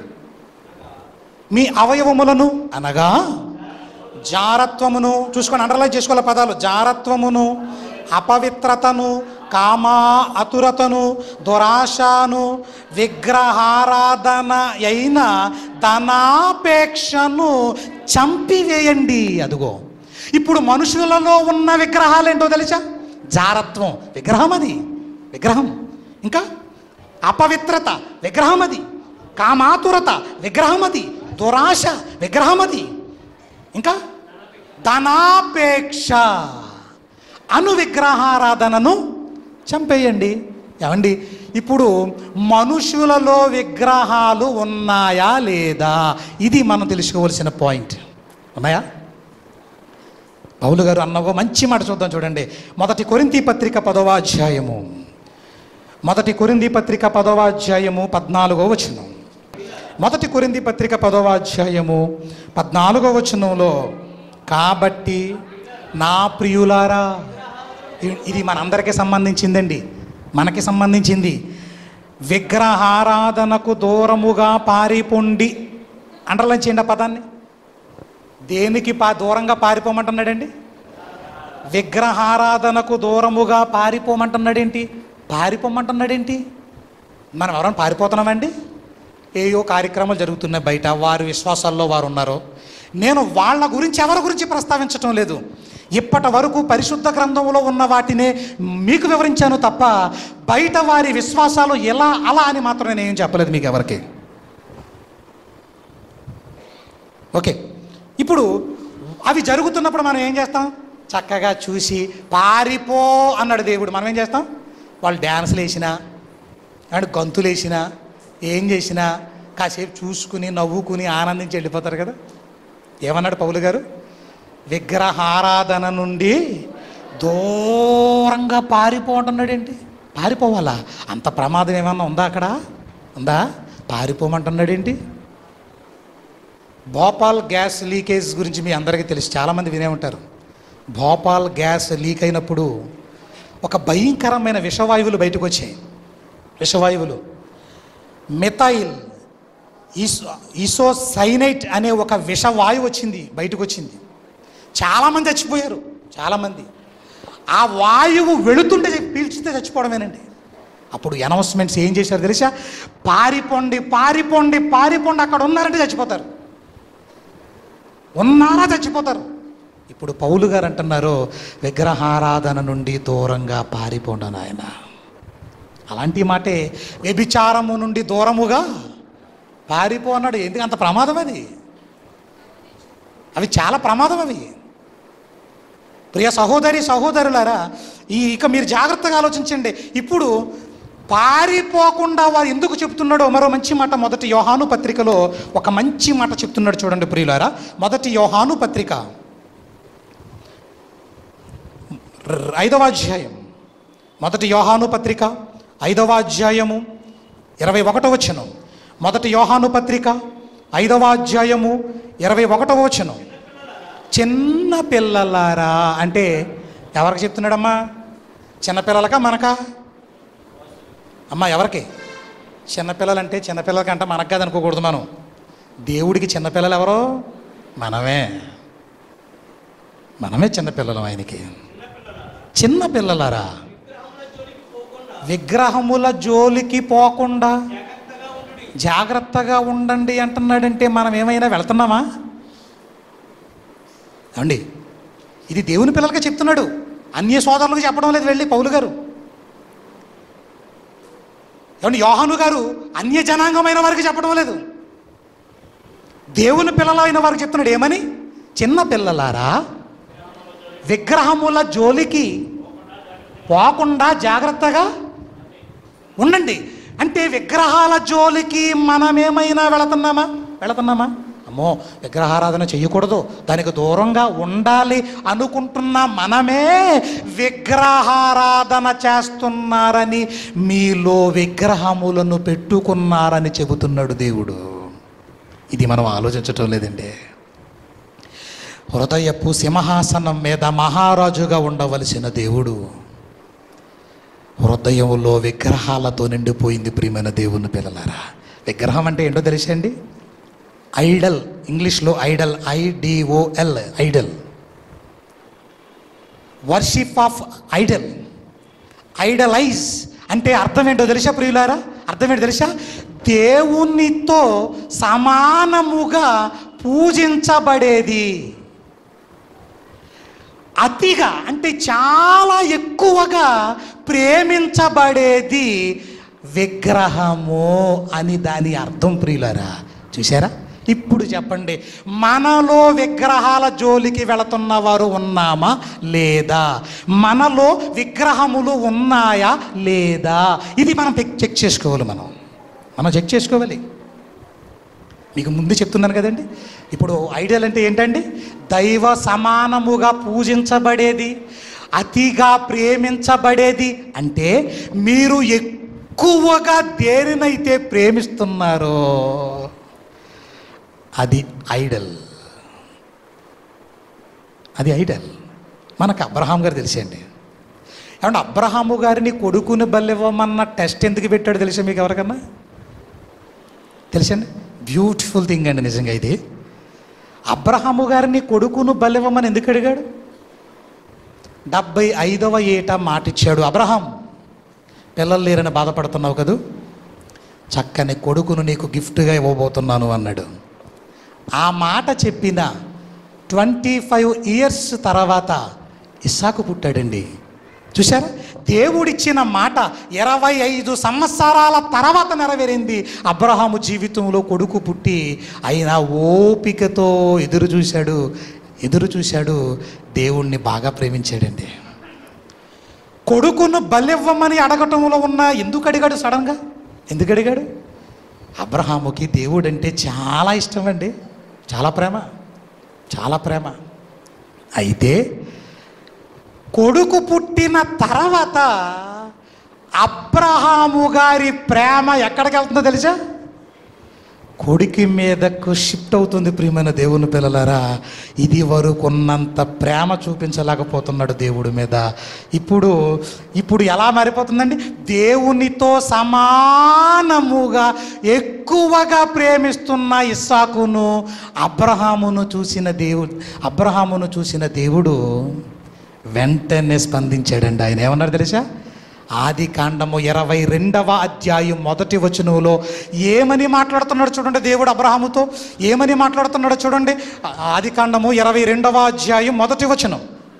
మీ అవయవములను అనగా జారత్వమును చూసుకొని అండర్లైన్ చేసుకోవాలి పదాలు జారత్వమును అపవిత్రతను కామా అతురతను దురాశను విగ్రహారాధన అయిన ధనాపేక్షను చంపివేయండి అదుగో ఇప్పుడు మనుషులలో ఉన్న విగ్రహాలు ఏంటో తెలుసా జారత్వం విగ్రహం అది విగ్రహం ఇంకా అపవిత్రత విగ్రహం అది కామాతురత విగ్రహం అది దురాశ విగ్రహం అది ఇంకా ధనాపేక్ష అను విగ్రహారాధనను చంపేయండి ఏమండి ఇప్పుడు మనుషులలో విగ్రహాలు ఉన్నాయా లేదా ఇది మనం తెలుసుకోవలసిన పాయింట్ ఉన్నాయా పౌలు గారు అన్న ఒక మంచి మాట చూద్దాం చూడండి మొదటి కొరింతి పత్రిక పదవ అధ్యాయము మొదటి కొరింది పత్రిక పదవ అధ్యాయము పద్నాలుగో వచనం మొదటి కొరింది పత్రిక పదవ అధ్యాయము పద్నాలుగో వచనంలో కాబట్టి నా ప్రియులారా ఇ- ఇది మనందరికీ సంబంధించిందండి మనకి సంబంధించింది విగ్రహారాధనకు దూరముగా పారిపోండి అండర్లైన్ చేయండి ఆ పదాన్ని దేనికి పా దూరంగా పారిపోమంటున్నాడండి విగ్రహారాధనకు దూరముగా పారిపోమంటున్నాడేంటి పారిపోమంటున్నాడేంటి మనం ఎవరైనా పారిపోతున్నామండి ఏయో కార్యక్రమాలు జరుగుతున్నాయి బయట వారి విశ్వాసాల్లో వారు ఉన్నారు నేను వాళ్ళ గురించి ఎవరి గురించి ప్రస్తావించటం లేదు ఇప్పటి వరకు పరిశుద్ధ గ్రంథంలో ఉన్న వాటినే మీకు వివరించాను తప్ప బయట వారి విశ్వాసాలు ఎలా అలా అని మాత్రం నేను ఏం చెప్పలేదు మీకు ఎవరికి ఓకే ఇప్పుడు అవి జరుగుతున్నప్పుడు మనం ఏం చేస్తాం చక్కగా చూసి పారిపో అన్నాడు దేవుడు మనం ఏం చేస్తాం వాళ్ళు డ్యాన్స్లు వేసినా అండ్ గంతులు వేసినా ఏం చేసినా కాసేపు చూసుకుని నవ్వుకుని ఆనందించి వెళ్ళిపోతారు కదా ఏమన్నాడు పౌలు గారు విగ్రహారాధన నుండి దూరంగా పారిపోమంటున్నాడేంటి పారిపోవాలా అంత ప్రమాదం ఏమన్నా ఉందా అక్కడ ఉందా పారిపోమంటున్నాడేంటి భోపాల్ గ్యాస్ లీకేజ్ గురించి మీ అందరికీ తెలుసు చాలామంది వినే ఉంటారు భోపాల్ గ్యాస్ లీక్ అయినప్పుడు ఒక భయంకరమైన విషవాయువులు బయటకు వచ్చాయి విషవాయువులు మిథైల్ ఈసో ఈసోసైనైట్ అనే ఒక విషవాయువు వచ్చింది బయటకు వచ్చింది చాలామంది చచ్చిపోయారు చాలామంది ఆ వాయువు వెళుతుంటే పీల్చితే చచ్చిపోవడమేనండి అప్పుడు అనౌన్స్మెంట్స్ ఏం చేశారు తెలుసా పారిపోండి పారిపోండి పారిపోండి అక్కడ ఉన్నారంటే చచ్చిపోతారు ఉన్నారా చచ్చిపోతారు ఇప్పుడు పౌలు గారు అంటున్నారు విగ్రహారాధన నుండి దూరంగా పారిపోండి నాయన అలాంటి మాటే వ్యభిచారము నుండి దూరముగా పారిపో అన్నాడు ఎందుకు అంత ప్రమాదం అది అవి చాలా ప్రమాదం అవి ప్రియ సహోదరి సహోదరులారా ఈ ఇక మీరు జాగ్రత్తగా ఆలోచించండి ఇప్పుడు పారిపోకుండా వారు ఎందుకు చెప్తున్నాడో మరో మంచి మాట మొదటి యోహాను పత్రికలో ఒక మంచి మాట చెప్తున్నాడు చూడండి ప్రియులారా మొదటి యోహాను పత్రిక ర- ఐదవ అధ్యాయం మొదటి యోహాను పత్రిక ఐదవ అధ్యాయము ఇరవై ఒకటవ వచనం మొదటి యోహాను పత్రిక ఐదవ అధ్యాయము ఇరవై ఒకటవ వచనం చిన్న పిల్లలారా అంటే ఎవరికి చెప్తున్నాడమ్మా చిన్నపిల్లలకా మనకా అమ్మా ఎవరికి చిన్నపిల్లలంటే చిన్నపిల్లలకంటే మనకు కాదు అనుకోకూడదు మనం దేవుడికి చిన్నపిల్లలు ఎవరో మనమే మనమే చిన్నపిల్లలం ఆయనకి చిన్న పిల్లలారా విగ్రహముల జోలికి పోకుండా జాగ్రత్తగా ఉండండి అంటున్నాడంటే మనం ఏమైనా వెళ్తున్నామా అండి ఇది దేవుని పిల్లలకి చెప్తున్నాడు అన్య సోదరులకు చెప్పడం లేదు వెళ్ళి పౌలు గారు ఏమండి యోహాను గారు అన్య జనాంగమైన వారికి చెప్పడం లేదు దేవుని పిల్లలైన వారికి చెప్తున్నాడు ఏమని చిన్న పిల్లలారా విగ్రహముల జోలికి పోకుండా జాగ్రత్తగా ఉండండి అంటే విగ్రహాల జోలికి మనమేమైనా వెళుతున్నామా వెళుతున్నామా అమ్మో విగ్రహారాధన చేయకూడదు దానికి దూరంగా ఉండాలి అనుకుంటున్న మనమే విగ్రహారాధన చేస్తున్నారని మీలో విగ్రహములను పెట్టుకున్నారని చెబుతున్నాడు దేవుడు ఇది మనం ఆలోచించటం లేదండి హృదయపు సింహాసనం మీద మహారాజుగా ఉండవలసిన దేవుడు హృదయంలో విగ్రహాలతో నిండిపోయింది ప్రియమైన దేవుని పిల్లలారా విగ్రహం అంటే ఏంటో తెలుసండి ఐడల్ ఇంగ్లీష్లో idol I D O L idol worship of idol idolize అంటే అర్థం ఏంటో తెలుసా ప్రియులారా అర్థం ఏంటో తెలుసా దేవునితో సమానముగా పూజించబడేది అతిగా అంటే చాలా ఎక్కువగా ప్రేమించబడేది విగ్రహము అని దాని అర్థం ప్రియులరా చూసారా ఇప్పుడు చెప్పండి మనలో విగ్రహాల జోలికి వెళుతున్న వారు ఉన్నామా లేదా మనలో విగ్రహములు ఉన్నాయా లేదా ఇది మనం చెక్ చెక్ చేసుకోవాలి మనం మనం చెక్ చేసుకోవాలి మీకు ముందు చెప్తున్నాను కదండి ఇప్పుడు ఐడియల్ అంటే ఏంటండి దైవ సమానముగా పూజించబడేది అతిగా ప్రేమించబడేది అంటే మీరు ఎక్కువగా దేనినైతే ప్రేమిస్తున్నారో అది ఐడల్ అది ఐడల్ మనకు అబ్రహాం గారు తెలిసండి ఏమంటే అబ్రహాము గారిని కొడుకుని బలివ్వమన్న టెస్ట్ ఎందుకు పెట్టాడు తెలుసా మీకు ఎవరికన్నా తెలుసండి బ్యూటిఫుల్ థింగ్ అండి నిజంగా ఇది అబ్రహాము గారిని కొడుకును బలివ్వమని ఎందుకు అడిగాడు డెబ్బై ఐదవ ఏట మాటిచ్చాడు అబ్రహాం పిల్లలు లేరని బాధపడుతున్నావు కదూ చక్కని కొడుకును నీకు గిఫ్ట్గా ఇవ్వబోతున్నాను అన్నాడు ఆ మాట చెప్పిన ట్వంటీ ఫైవ్ ఇయర్స్ తర్వాత ఇస్సాకు పుట్టాడండి చూసారా దేవుడిచ్చిన మాట ఇరవై ఐదు సంవత్సరాల తర్వాత నెరవేరింది అబ్రహాము జీవితంలో కొడుకు పుట్టి అయినా ఓపికతో ఎదురు చూశాడు ఎదురు చూశాడు దేవుణ్ణి బాగా ప్రేమించాడండి కొడుకును బలివ్వమని అడగటంలో ఉన్న ఎందుకు అడిగాడు సడన్గా ఎందుకు అడిగాడు అబ్రహాముకి దేవుడు అంటే చాలా ఇష్టం అండి చాలా ప్రేమ చాలా ప్రేమ అయితే కొడుకు పుట్టిన తర్వాత అబ్రహాము గారి ప్రేమ ఎక్కడికి వెళ్తుందో తెలుసా కొడుకు మీదకు షిఫ్ట్ అవుతుంది ప్రియమైన దేవుని పిల్లలారా ఇది వరకు ఉన్నంత ప్రేమ చూపించలేకపోతున్నాడు దేవుడి మీద ఇప్పుడు ఇప్పుడు ఎలా మారిపోతుందండి దేవునితో సమానముగా ఎక్కువగా ప్రేమిస్తున్న ఇస్సాకును అబ్రహామును చూసిన దేవుడు అబ్రహామును చూసిన దేవుడు వెంటనే స్పందించాడండి ఆయన ఏమన్నారు తెలుసా ఆది కాండము ఇరవై రెండవ అధ్యాయం మొదటి వచనంలో ఏమని మాట్లాడుతున్నాడు చూడండి దేవుడు అబ్రహాముతో ఏమని మాట్లాడుతున్నాడో చూడండి ఆది కాండము ఇరవై రెండవ అధ్యాయం మొదటి వచనం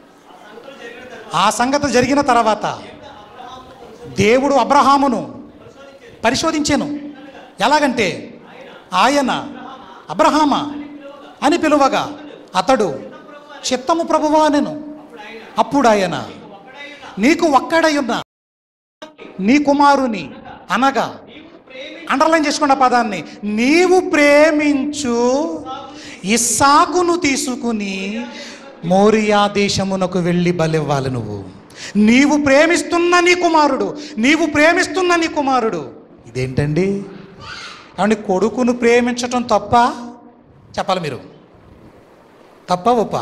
ఆ సంగతి జరిగిన తర్వాత దేవుడు అబ్రహామును పరిశోధించాను ఎలాగంటే ఆయన అబ్రహామా అని పిలువగా అతడు చిత్తము ప్రభువా నేను అప్పుడు ఆయన నీకు ఒక్కడయున్న నీ కుమారుని అనగా అండర్లైన్ చేసుకోండి ఆ పదాన్ని నీవు ప్రేమించు ఇస్సాకును తీసుకుని మోరియా దేశమునకు వెళ్ళి బలివ్వాలి నువ్వు నీవు ప్రేమిస్తున్న నీ కుమారుడు నీవు ప్రేమిస్తున్న నీ కుమారుడు ఇదేంటండి ఏమండి కొడుకును ప్రేమించటం తప్ప చెప్పాలి మీరు తప్ప ఒప్ప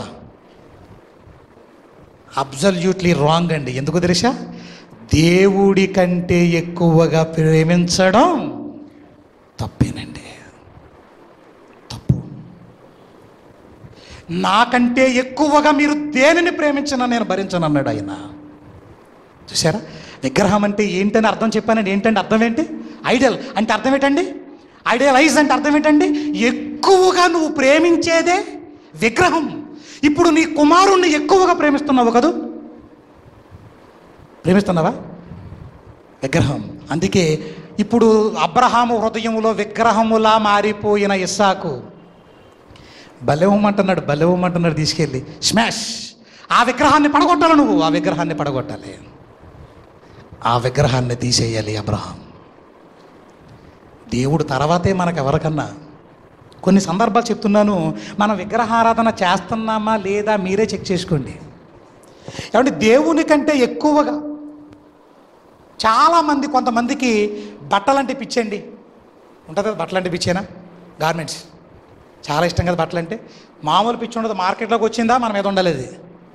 అబ్జల్యూట్లీ రాంగ్ అండి ఎందుకు తెలుసా దేవుడి కంటే ఎక్కువగా ప్రేమించడం తప్పేనండి తప్పు నాకంటే ఎక్కువగా మీరు దేనిని ప్రేమించినా నేను భరించను అన్నాడు ఆయన చూసారా విగ్రహం అంటే ఏంటని అర్థం చెప్పానండి ఏంటంటే అర్థం ఏంటి ఐడల్ అంటే అర్థం ఏంటండి ఐడియలైజ్ అంటే అర్థం ఏంటండి ఎక్కువగా నువ్వు ప్రేమించేదే విగ్రహం ఇప్పుడు నీ కుమారుణ్ణి ఎక్కువగా ప్రేమిస్తున్నావు కదూ ప్రేమిస్తున్నావా విగ్రహం అందుకే ఇప్పుడు అబ్రహాము హృదయంలో విగ్రహములా మారిపోయిన ఇస్సాకు బలెవమంటున్నాడు బలెవమంటున్నాడు తీసుకెళ్ళి స్మాష్ ఆ విగ్రహాన్ని పడగొట్టాలి నువ్వు ఆ విగ్రహాన్ని పడగొట్టాలి ఆ విగ్రహాన్ని తీసేయాలి అబ్రహాం దేవుడు తర్వాతే మనకు ఎవరికన్నా కొన్ని సందర్భాలు చెప్తున్నాను మనం విగ్రహారాధన చేస్తున్నామా లేదా మీరే చెక్ చేసుకోండి ఏమంటే దేవుని కంటే ఎక్కువగా చాలామంది కొంతమందికి బట్టలంటే పిచ్చండి ఉంటుంది కదా బట్టలంటే పిచ్చేనా గార్మెంట్స్ చాలా ఇష్టం కదా బట్టలు అంటే మామూలు పిచ్చి ఉండదు మార్కెట్లోకి వచ్చిందా మన మీద ఉండాలి అది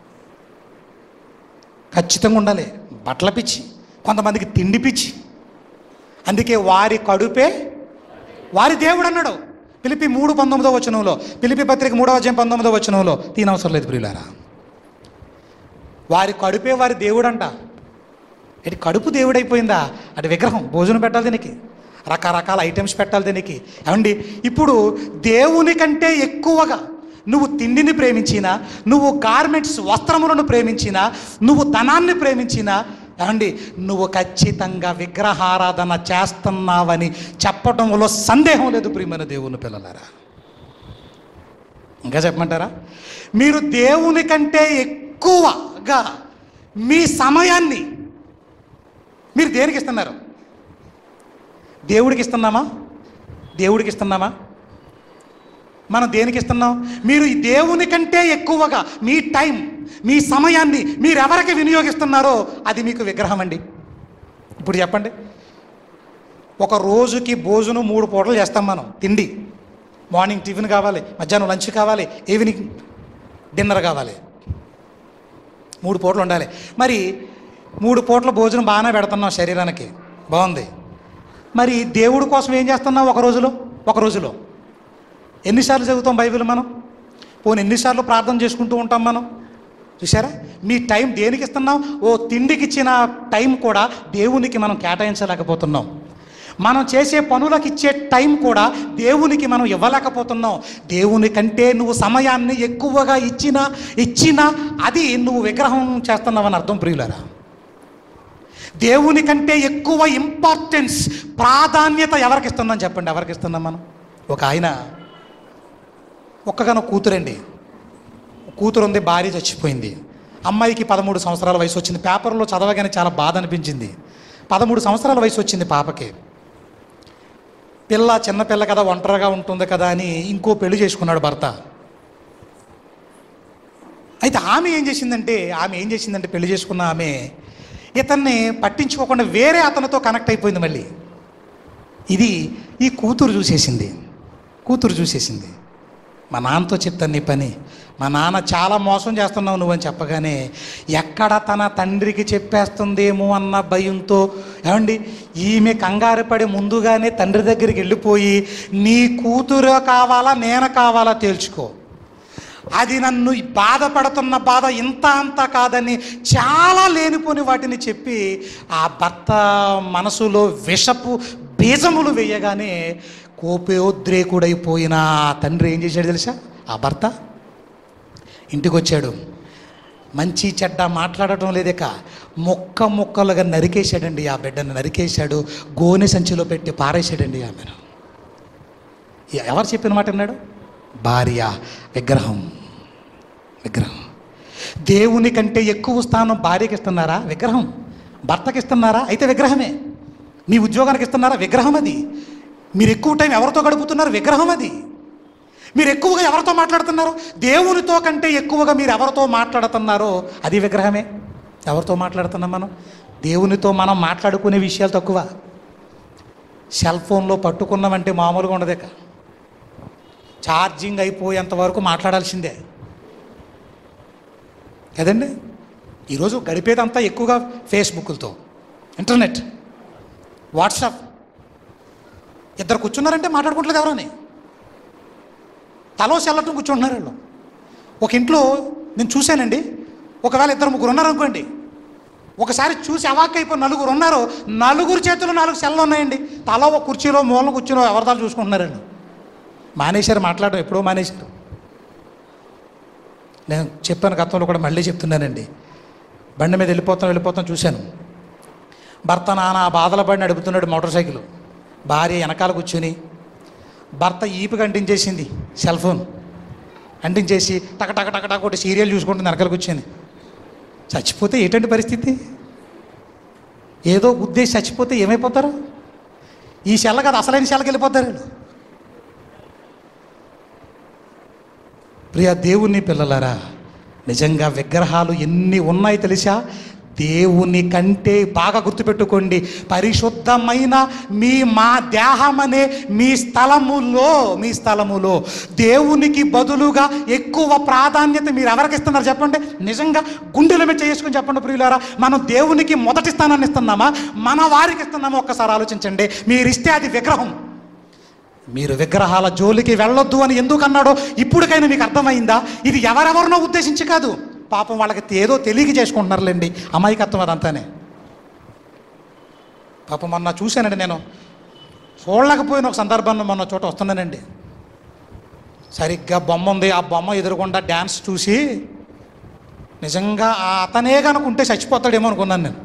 ఖచ్చితంగా ఉండాలి బట్టల పిచ్చి కొంతమందికి తిండి పిచ్చి అందుకే వారి కడుపే వారి దేవుడు అన్నాడు పిలిపి మూడు పంతొమ్మిదో వచనంలో పిలిపి పత్రిక మూడవ అధ్యాయం పంతొమ్మిదో వచనంలో తీనవసరం లేదు ప్రియులారా వారి కడుపే వారి దేవుడంట ఇటు కడుపు దేవుడైపోయిందా అటు విగ్రహం భోజనం పెట్టాలి దీనికి రకరకాల ఐటమ్స్ పెట్టాలి దీనికి ఏమండి ఇప్పుడు దేవుని కంటే ఎక్కువగా నువ్వు తిండిని ప్రేమించినా నువ్వు గార్మెంట్స్ వస్త్రములను ప్రేమించినా నువ్వు ధనాన్ని ప్రేమించినా ఏమండి నువ్వు ఖచ్చితంగా విగ్రహారాధన చేస్తున్నావని చెప్పడంలో సందేహం లేదు ప్రియమైన దేవుని పిల్లలారా ఇంకా చెప్పమంటారా మీరు దేవుని కంటే ఎక్కువగా మీ సమయాన్ని మీరు దేనికి ఇస్తున్నారు దేవుడికి ఇస్తున్నామా దేవుడికి ఇస్తున్నామా మనం దేనికి ఇస్తున్నాం మీరు ఈ దేవుని కంటే ఎక్కువగా మీ టైం మీ సమయాన్ని మీరు ఎవరికి వినియోగిస్తున్నారో అది మీకు విగ్రహం అండి ఇప్పుడు చెప్పండి ఒక రోజుకి భోజనం మూడు పూటలు చేస్తాం మనం తిండి మార్నింగ్ టిఫిన్ కావాలి మధ్యాహ్నం లంచ్ కావాలి ఈవినింగ్ డిన్నర్ కావాలి మూడు పూటలు ఉండాలి మరి మూడు పూట్ల భోజనం బాగానే పెడుతున్నాం శరీరానికి బాగుంది మరి దేవుడి కోసం ఏం చేస్తున్నాం ఒక రోజులో ఒక రోజులో ఎన్నిసార్లు చదువుతాం బైబిల్ మనం పోనీ ఎన్నిసార్లు ప్రార్థన చేసుకుంటూ ఉంటాం మనం చూసారా మీ టైం దేనికి ఇస్తున్నాం ఓ తిండికి ఇచ్చిన టైం కూడా దేవునికి మనం కేటాయించలేకపోతున్నాం మనం చేసే పనులకు ఇచ్చే టైం కూడా దేవునికి మనం ఇవ్వలేకపోతున్నాం దేవుని కంటే నువ్వు సమయాన్ని ఎక్కువగా ఇచ్చినా ఇచ్చినా అది నువ్వు విగ్రహం చేస్తున్నావని అర్థం ప్రియులరా దేవుని కంటే ఎక్కువ ఇంపార్టెన్స్ ప్రాధాన్యత ఎవరికి ఇస్తున్నాం చెప్పండి ఎవరికి ఇస్తున్నాం మనం ఒక ఆయన ఒక్కగానో కూతురండి కూతురు ఉంది భార్య చచ్చిపోయింది అమ్మాయికి పదమూడు సంవత్సరాల వయసు వచ్చింది పేపర్లో చదవగానే చాలా బాధ అనిపించింది పదమూడు సంవత్సరాల వయసు వచ్చింది పాపకి పిల్ల చిన్న పిల్ల కదా ఒంటరిగా ఉంటుంది కదా అని ఇంకో పెళ్లి చేసుకున్నాడు భర్త అయితే ఆమె ఏం చేసిందంటే ఆమె ఏం చేసిందంటే పెళ్లి చేసుకున్న ఆమె ఇతన్ని పట్టించుకోకుండా వేరే అతనితో కనెక్ట్ అయిపోయింది మళ్ళీ ఇది ఈ కూతురు చూసేసింది కూతురు చూసేసింది మా నాన్నతో చెప్తాను నీ పని మా నాన్న చాలా మోసం చేస్తున్నావు నువ్వని చెప్పగానే ఎక్కడ తన తండ్రికి చెప్పేస్తుందేమో అన్న భయంతో ఏమండి ఈమె కంగారు పడి ముందుగానే తండ్రి దగ్గరికి వెళ్ళిపోయి నీ కూతురు కావాలా నేను కావాలా తేల్చుకో అది నన్ను బాధపడుతున్న బాధ ఇంత అంత కాదని చాలా లేనిపోని వాటిని చెప్పి ఆ భర్త మనసులో విషపు బీజములు వేయగానే కోపోద్రేకుడైపోయిన ఆ తండ్రి ఏం చేశాడు తెలుసా ఆ భర్త ఇంటికి వచ్చాడు మంచి చెడ్డ మాట్లాడటం లేదేక మొక్క మొక్కలుగా నరికేశాడండి ఆ బిడ్డను నరికేశాడు గోనె సంచిలో పెట్టి పారేశాడండి ఆమెను ఎ- ఎవరు చెప్పిన మాట అన్నాడు భార్య విగ్రహం విగ్రహం దేవుని కంటే ఎక్కువ స్థానం భార్యకి ఇస్తున్నారా విగ్రహం భర్తకి ఇస్తున్నారా అయితే విగ్రహమే మీ ఉద్యోగానికి ఇస్తున్నారా విగ్రహం అది మీరు ఎక్కువ టైం ఎవరితో గడుపుతున్నారు విగ్రహం అది మీరు ఎక్కువగా ఎవరితో మాట్లాడుతున్నారు దేవునితో కంటే ఎక్కువగా మీరు ఎవరితో మాట్లాడుతున్నారో అది విగ్రహమే ఎవరితో మాట్లాడుతున్నాం మనం దేవునితో మనం మాట్లాడుకునే విషయాలు తక్కువ సెల్ ఫోన్లో పట్టుకున్నామంటే మామూలుగా ఉండదేక ఛార్జింగ్ అయిపోయేంత వరకు మాట్లాడాల్సిందే కదండి ఈరోజు గడిపేదంతా ఎక్కువగా ఫేస్బుక్లతో ఇంటర్నెట్ వాట్సాప్ ఇద్దరు కూర్చున్నారంటే మాట్లాడుకుంటలేదు ఎవరని తలో చెల్లటం కూర్చుంటున్నారు వీళ్ళు ఒక ఇంట్లో నేను చూశానండి ఒకవేళ ఇద్దరు ముగ్గురు ఉన్నారనుకోండి ఒకసారి చూసి అవాక్ అయిపోయి నలుగురు ఉన్నారు నలుగురు చేతులు నాలుగు సెల్లు ఉన్నాయండి తల ఒక కుర్చీలో మూల కూర్చుని ఎవరిదాలు చూసుకుంటున్నారండి మానేశారు మాట్లాడడం ఎప్పుడో మానేశారు నేను చెప్పాను గతంలో కూడా మళ్ళీ చెప్తున్నానండి బండి మీద వెళ్ళిపోతాం వెళ్ళిపోతాం చూశాను భర్త నాన్న ఆ బాధల బండి నడుపుతున్నాడు మోటార్ సైకిల్ భార్య వెనకాల కూర్చుని భర్త ఈపుకి అంటించేసింది సెల్ ఫోన్ అంటించేసి టక టక టక టక ఒకటి సీరియల్ చూసుకుంటుంది వెనకాల కూర్చొని చచ్చిపోతే ఏంటంటే పరిస్థితి ఏదో ఉద్దేశం చచ్చిపోతే ఏమైపోతారు ఈ సెల్ల కాదు అసలైన సెల్లకి వెళ్ళిపోతారు వీళ్ళు ప్రియ దేవుని పిల్లలారా నిజంగా విగ్రహాలు ఎన్ని ఉన్నాయి తెలుసా దేవుని కంటే బాగా గుర్తుపెట్టుకోండి పరిశుద్ధమైన మీ మా దేహమనే మీ స్థలములో మీ స్థలములో దేవునికి బదులుగా ఎక్కువ ప్రాధాన్యత మీరు ఎవరికి ఇస్తున్నారు చెప్పండి నిజంగా గుండెల మీద చేసుకుని చెప్పండి ప్రియులారా మనం దేవునికి మొదటి స్థానాన్ని ఇస్తున్నామా మన వారికి ఇస్తున్నామా ఒక్కసారి ఆలోచించండి మీరు ఇస్తే అది విగ్రహం మీరు విగ్రహాల జోలికి వెళ్ళొద్దు అని ఎందుకు అన్నాడో ఇప్పటికైనా మీకు అర్థమైందా ఇది ఎవరెవరినో ఉద్దేశించి కాదు పాపం వాళ్ళకి ఏదో తెలియక చేసుకుంటున్నారులేండి అమాయకత్వం అదంతానే పాపం మొన్న చూశానండి నేను చూడలేకపోయిన ఒక సందర్భంలో మొన్న చోట వస్తున్నానండి సరిగ్గా బొమ్మ ఉంది ఆ బొమ్మ ఎదురుకుండా డ్యాన్స్ చూసి నిజంగా ఆ అతనే కనుకుంటే చచ్చిపోతాడేమో అనుకున్నాను నేను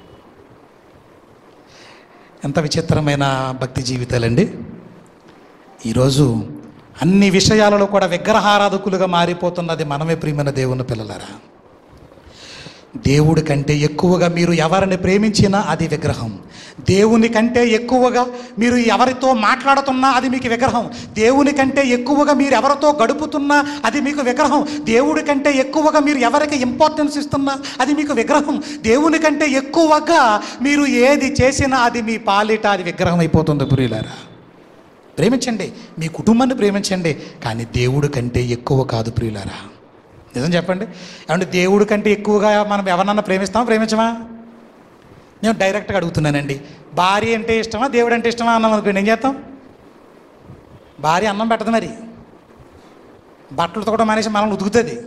ఎంత విచిత్రమైన భక్తి జీవితాలండి ఈరోజు అన్ని విషయాలలో కూడా విగ్రహారాధకులుగా మారిపోతున్నది మనమే ప్రియమైన దేవుని పిల్లలారా దేవుడి కంటే ఎక్కువగా మీరు ఎవరిని ప్రేమించినా అది విగ్రహం దేవుని కంటే ఎక్కువగా మీరు ఎవరితో మాట్లాడుతున్నా అది మీకు విగ్రహం దేవుని కంటే ఎక్కువగా మీరు ఎవరితో గడుపుతున్నా అది మీకు విగ్రహం దేవుడి కంటే ఎక్కువగా మీరు ఎవరికి ఇంపార్టెన్స్ ఇస్తున్నా అది మీకు విగ్రహం దేవుని కంటే ఎక్కువగా మీరు ఏది చేసినా అది మీ పాలిట అది విగ్రహం అయిపోతుంది పురిలారా ప్రేమించండి మీ కుటుంబాన్ని ప్రేమించండి కానీ దేవుడి కంటే ఎక్కువ కాదు ప్రియులారా నిజం చెప్పండి ఏమంటే దేవుడి కంటే ఎక్కువగా మనం ఎవరన్నా ప్రేమిస్తామా ప్రేమించమా నేను డైరెక్ట్గా అడుగుతున్నానండి భార్య అంటే ఇష్టమా దేవుడు అంటే ఇష్టమా అన్నాం అనుకోండి ఏం చేస్తాం భార్య అన్నం పెట్టదు మరి బట్టలతో కూడా మానేసి మనల్ని ఉతుకుతుంది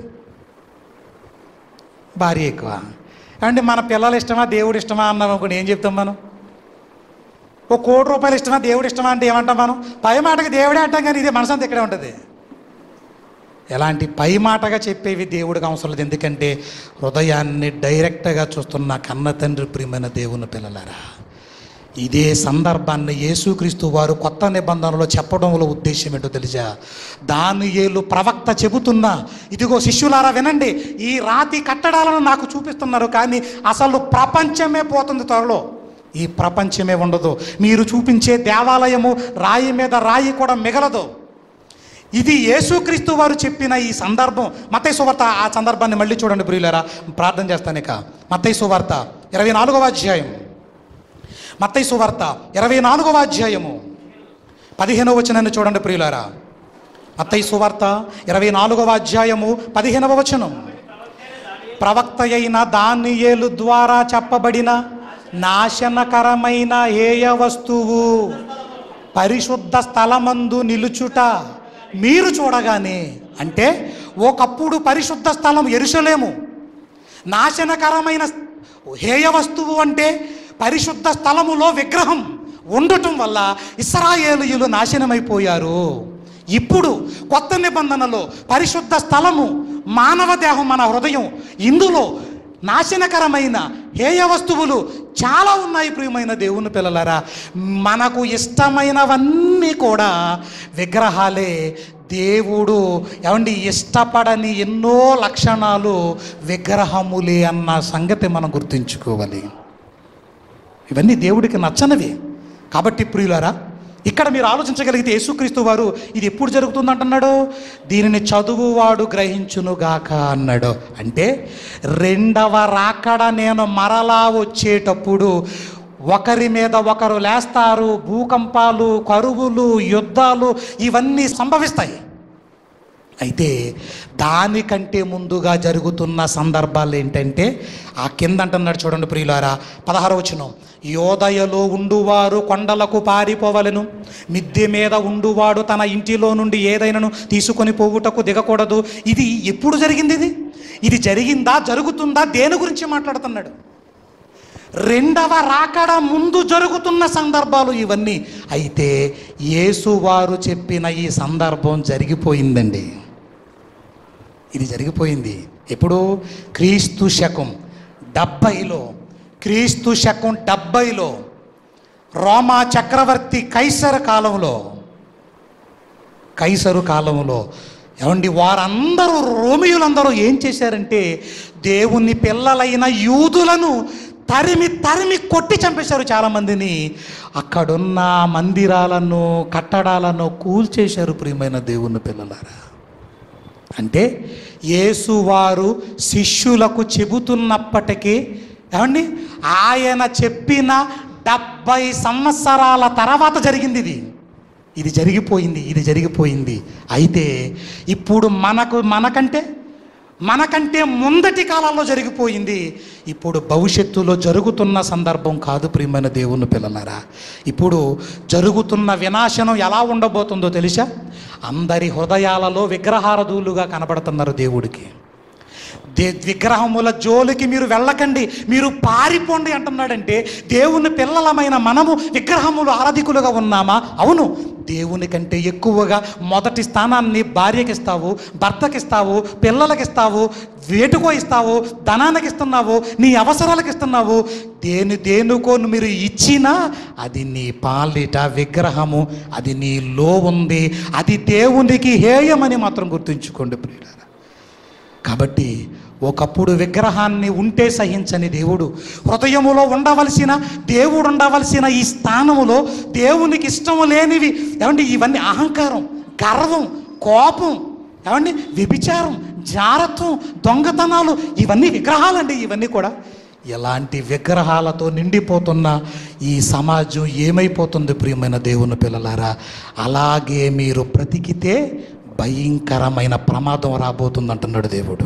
భార్య ఎక్కువ ఏమంటే మన పిల్లలు ఇష్టమా దేవుడు ఇష్టమా అన్నాం అనుకోండి ఏం చెప్తాం మనం ఓ కోటి రూపాయలు ఇష్టమా దేవుడు ఇష్టమా అంటే ఏమంటాం మనం పై మాటకి దేవుడే అంటాం కానీ ఇదే మనసంతా ఇక్కడే ఉంటుంది ఎలాంటి పై మాటగా చెప్పేవి దేవుడికి అవసరం లేదు ఎందుకంటే హృదయాన్ని డైరెక్ట్గా చూస్తున్న కన్న తండ్రి ప్రియమైన దేవుని పిల్లలారా ఇదే సందర్భాన్ని యేసుక్రీస్తు వారు కొత్త నిబంధనలో చెప్పడంలో ఉద్దేశం ఏంటో తెలుసా దానియేలు ప్రవక్త చెబుతున్నా ఇదిగో శిష్యులారా వినండి ఈ రాతి కట్టడాలను నాకు చూపిస్తున్నారు కానీ అసలు ప్రపంచమే పోతుంది త్వరలో ఈ ప్రపంచమే ఉండదు మీరు చూపించే దేవాలయము రాయి మీద రాయి కూడా మిగలదు ఇది యేసుక్రీస్తు వారు చెప్పిన ఈ సందర్భం మత్తయి సువార్త ఆ సందర్భాన్ని మళ్ళీ చూడండి ప్రియులరా ప్రార్థన చేస్తాను ఇక మత్తయి సువార్త ఇరవై నాలుగవ అధ్యాయం మత్తయి సువార్త ఇరవై నాలుగవ అధ్యాయము పదిహేనవ వచనాన్ని చూడండి ప్రియులారా మత్తయి సువార్త ఇరవై నాలుగవ అధ్యాయము పదిహేనవ వచనం ప్రవక్త అయిన దానియేలు ద్వారా చెప్పబడిన నాశనకరమైన హేయ వస్తువు పరిశుద్ధ స్థలమందు నిలుచుట మీరు చూడగానే అంటే ఒకప్పుడు పరిశుద్ధ స్థలం ఎరుసలేము నాశనకరమైన హేయ వస్తువు అంటే పరిశుద్ధ స్థలములో విగ్రహం ఉండటం వల్ల ఇస్రాయేలీయులు నాశనమైపోయారు ఇప్పుడు కొత్త నిబంధనలో పరిశుద్ధ స్థలము మానవ దేహం మన హృదయం ఇందులో నాశనకరమైన హేయ వస్తువులు చాలా ఉన్నాయి ప్రియమైన దేవుని పిల్లలారా మనకు ఇష్టమైనవన్నీ కూడా విగ్రహాలే దేవుడు ఏమండి ఇష్టపడని ఎన్నో లక్షణాలు విగ్రహములే అన్న సంగతి మనం గుర్తుంచుకోవాలి ఇవన్నీ దేవుడికి నచ్చనివి కాబట్టి ప్రియులారా ఇక్కడ మీరు ఆలోచించగలిగితే యేసుక్రీస్తు వారు ఇది ఎప్పుడు జరుగుతుంది అంటున్నాడు దీనిని చదువువాడు గ్రహించునుగాక అన్నాడు అంటే రెండవ రాకడ నేను మరలా వచ్చేటప్పుడు ఒకరి మీద ఒకరు లేస్తారు భూకంపాలు కరువులు యుద్ధాలు ఇవన్నీ సంభవిస్తాయి అయితే దానికంటే ముందుగా జరుగుతున్న సందర్భాలు ఏంటంటే ఆ కింద అంటున్నాడు చూడండి ప్రియులారా పదహార వచనం యోదయలో ఉండువారు కొండలకు పారిపోవలను మిద్దె మీద ఉండువాడు తన ఇంటిలో నుండి ఏదైనాను తీసుకొని పోవుటకు దిగకూడదు ఇది ఎప్పుడు జరిగింది ఇది ఇది జరిగిందా జరుగుతుందా దేని గురించి మాట్లాడుతున్నాడు రెండవ రాకడ ముందు జరుగుతున్న సందర్భాలు ఇవన్నీ అయితే యేసువారు చెప్పిన ఈ సందర్భం జరిగిపోయిందండి ఇది జరిగిపోయింది ఎప్పుడు క్రీస్తు శకం డెబ్బైలో క్రీస్తు శకం డెబ్బైలో రోమా చక్రవర్తి కైసర కాలంలో కైసరు కాలంలో ఏమండి వారందరూ రోమియులందరూ ఏం చేశారంటే దేవుని పిల్లలైన యూదులను తరిమి తరిమి కొట్టి చంపేశారు చాలామందిని అక్కడున్న మందిరాలను కట్టడాలను కూల్చేశారు ప్రియమైన దేవుని పిల్లలారా అంటే యేసువారు శిష్యులకు చెబుతున్నప్పటికీ ఏమండి ఆయన చెప్పిన డెబ్బై సంవత్సరాల తర్వాత జరిగింది ఇది ఇది జరిగిపోయింది ఇది జరిగిపోయింది అయితే ఇప్పుడు మనకు మనకంటే మనకంటే ముందటి కాలంలో జరిగిపోయింది ఇప్పుడు భవిష్యత్తులో జరుగుతున్న సందర్భం కాదు ప్రియమైన దేవుని పిల్లలారా ఇప్పుడు జరుగుతున్న వినాశనం ఎలా ఉండబోతుందో తెలుసా అందరి హృదయాలలో విగ్రహారధులుగా కనబడుతున్నారు దేవుడికి దే విగ్రహముల జోలికి మీరు వెళ్ళకండి మీరు పారిపోండి అంటున్నాడంటే దేవుని పిల్లలమైన మనము విగ్రహములు ఆరాధికులుగా ఉన్నామా అవును దేవుని కంటే ఎక్కువగా మొదటి స్థానాన్ని భార్యకి ఇస్తావు భర్తకి ఇస్తావు పిల్లలకి ఇస్తావు వేటుకో ఇస్తావు ధనానికి ఇస్తున్నావు నీ అవసరాలకు ఇస్తున్నావు దేని దేనికో మీరు ఇచ్చినా అది నీ పాలిట విగ్రహము అది నీలో ఉంది అది దేవునికి హేయమని మాత్రం గుర్తుంచుకోండి ప్రియులారా కాబట్టి ఒకప్పుడు విగ్రహాన్ని ఉంటే సహించని దేవుడు హృదయములో ఉండవలసిన దేవుడు ఉండవలసిన ఈ స్థానములో దేవునికి ఇష్టము లేనివి ఏమండి ఇవన్నీ అహంకారం గర్వం కోపం ఏమండి వ్యభిచారం జారత్వం దొంగతనాలు ఇవన్నీ విగ్రహాలండి ఇవన్నీ కూడా ఎలాంటి విగ్రహాలతో నిండిపోతున్న ఈ సమాజం ఏమైపోతుంది ప్రియమైన దేవుని పిల్లలారా అలాగే మీరు బ్రతికితే భయంకరమైన ప్రమాదం రాబోతుంది అంటున్నాడు దేవుడు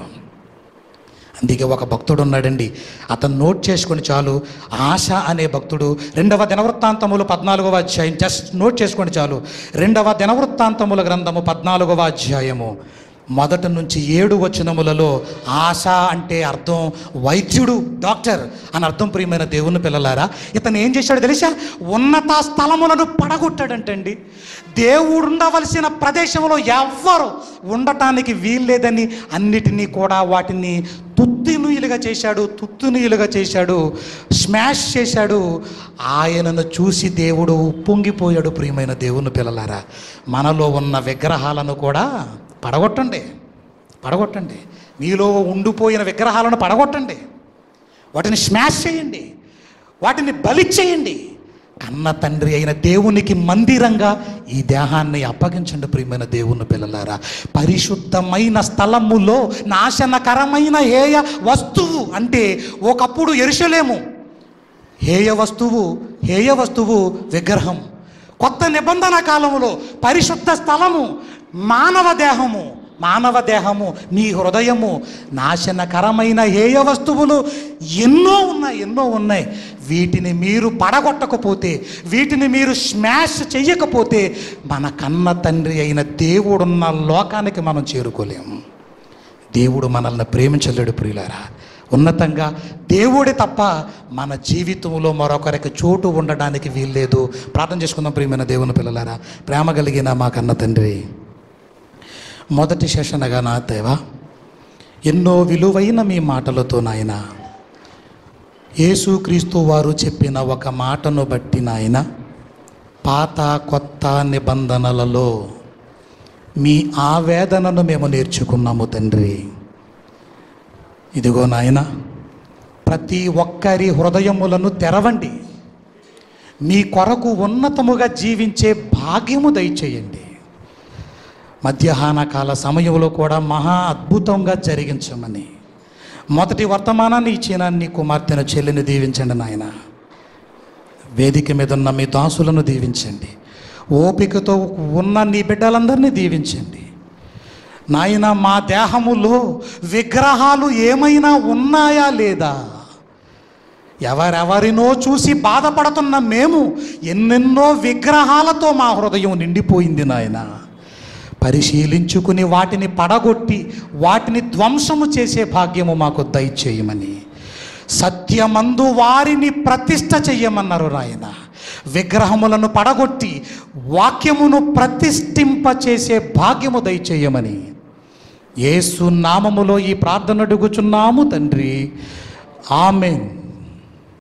అందుకే ఒక భక్తుడు ఉన్నాడండి అతను నోట్ చేసుకొని చాలు ఆశ అనే భక్తుడు రెండవ దినవృత్తాంతములు పద్నాలుగవ అధ్యాయం జస్ట్ నోట్ చేసుకోండి చాలు రెండవ దినవృత్తాంతముల గ్రంథము పద్నాలుగవ అధ్యాయము మొదటి నుంచి ఏడు వచనములలో ఆశ అంటే అర్థం వైద్యుడు డాక్టర్ అని అర్థం ప్రియమైన దేవుని పిల్లలారా ఇతను ఏం చేశాడు తెలుసా ఉన్నత స్థలములను పడగొట్టాడంటండి దేవుడు ఉండవలసిన ప్రదేశంలో ఎవ్వరు ఉండటానికి వీల్లేదని అన్నిటినీ కూడా వాటిని తుత్తినీయులుగా చేశాడు తుత్తునీయులుగా చేశాడు స్మాష్ చేశాడు ఆయనను చూసి దేవుడు పొంగిపోయాడు ప్రియమైన దేవుని పిల్లలారా మనలో ఉన్న విగ్రహాలను కూడా పడగొట్టండి పడగొట్టండి మీలో ఉండిపోయిన విగ్రహాలను పడగొట్టండి వాటిని స్మాష్ చేయండి వాటిని బలి చేయండి కన్న తండ్రి అయిన దేవునికి మందిరంగా ఈ దేహాన్ని అప్పగించండి ప్రియమైన దేవుని పిల్లలారా పరిశుద్ధమైన స్థలములో నాశనకరమైన హేయ వస్తువు అంటే ఒకప్పుడు ఎరుసలేము హేయ వస్తువు హేయ వస్తువు విగ్రహం కొత్త నిబంధన కాలములో పరిశుద్ధ స్థలము మానవ దేహము మానవ దేహము నీ హృదయము నాశనకరమైన హేయ వస్తువులు ఎన్నో ఉన్నాయి ఎన్నో ఉన్నాయి వీటిని మీరు పడగొట్టకపోతే వీటిని మీరు స్మాష్ చెయ్యకపోతే మన కన్న తండ్రి అయిన దేవుడున్న లోకానికి మనం చేరుకోలేము దేవుడు మనల్ని ప్రేమించలేడు ప్రియులారా ఉన్నతంగా దేవుడే తప్ప మన జీవితంలో మరొకరికి చోటు ఉండడానికి వీల్లేదు ప్రార్థన చేసుకుందాం ప్రియమైన దేవుని పిల్లలారా ప్రేమ కలిగిన మా కన్న తండ్రి మొదటి సెషన్గా నా దేవా ఎన్నో విలువైన మీ మాటలతో నాయన యేసుక్రీస్తు వారు చెప్పిన ఒక మాటను బట్టి నాయన పాత కొత్త నిబంధనలలో మీ ఆవేదనను మేము నేర్చుకున్నాము తండ్రి ఇదిగో నాయన ప్రతి ఒక్కరి హృదయములను తెరవండి మీ కొరకు ఉన్నతముగా జీవించే భాగ్యము దయచేయండి మధ్యాహ్న కాల సమయంలో కూడా మహా అద్భుతంగా జరిగించమని మొదటి వర్తమానాన్ని ఇచ్చిన నీ కుమార్తెను చెల్లిని దీవించండి నాయన వేదిక మీద ఉన్న మీ దాసులను దీవించండి ఓపికతో ఉన్న నీ బిడ్డలందరినీ దీవించండి నాయన మా దేహములో విగ్రహాలు ఏమైనా ఉన్నాయా లేదా ఎవరెవరినో చూసి బాధపడుతున్న మేము ఎన్నెన్నో విగ్రహాలతో మా హృదయం నిండిపోయింది నాయన పరిశీలించుకుని వాటిని పడగొట్టి వాటిని ధ్వంసము చేసే భాగ్యము మాకు దయచేయమని సత్యమందు వారిని ప్రతిష్ట చెయ్యమన్నారు నాయన విగ్రహములను పడగొట్టి వాక్యమును ప్రతిష్ఠింప చేసే భాగ్యము దయచేయమని యేసు నామములో ఈ ప్రార్థన అడుగుచున్నాము తండ్రి ఆమెన్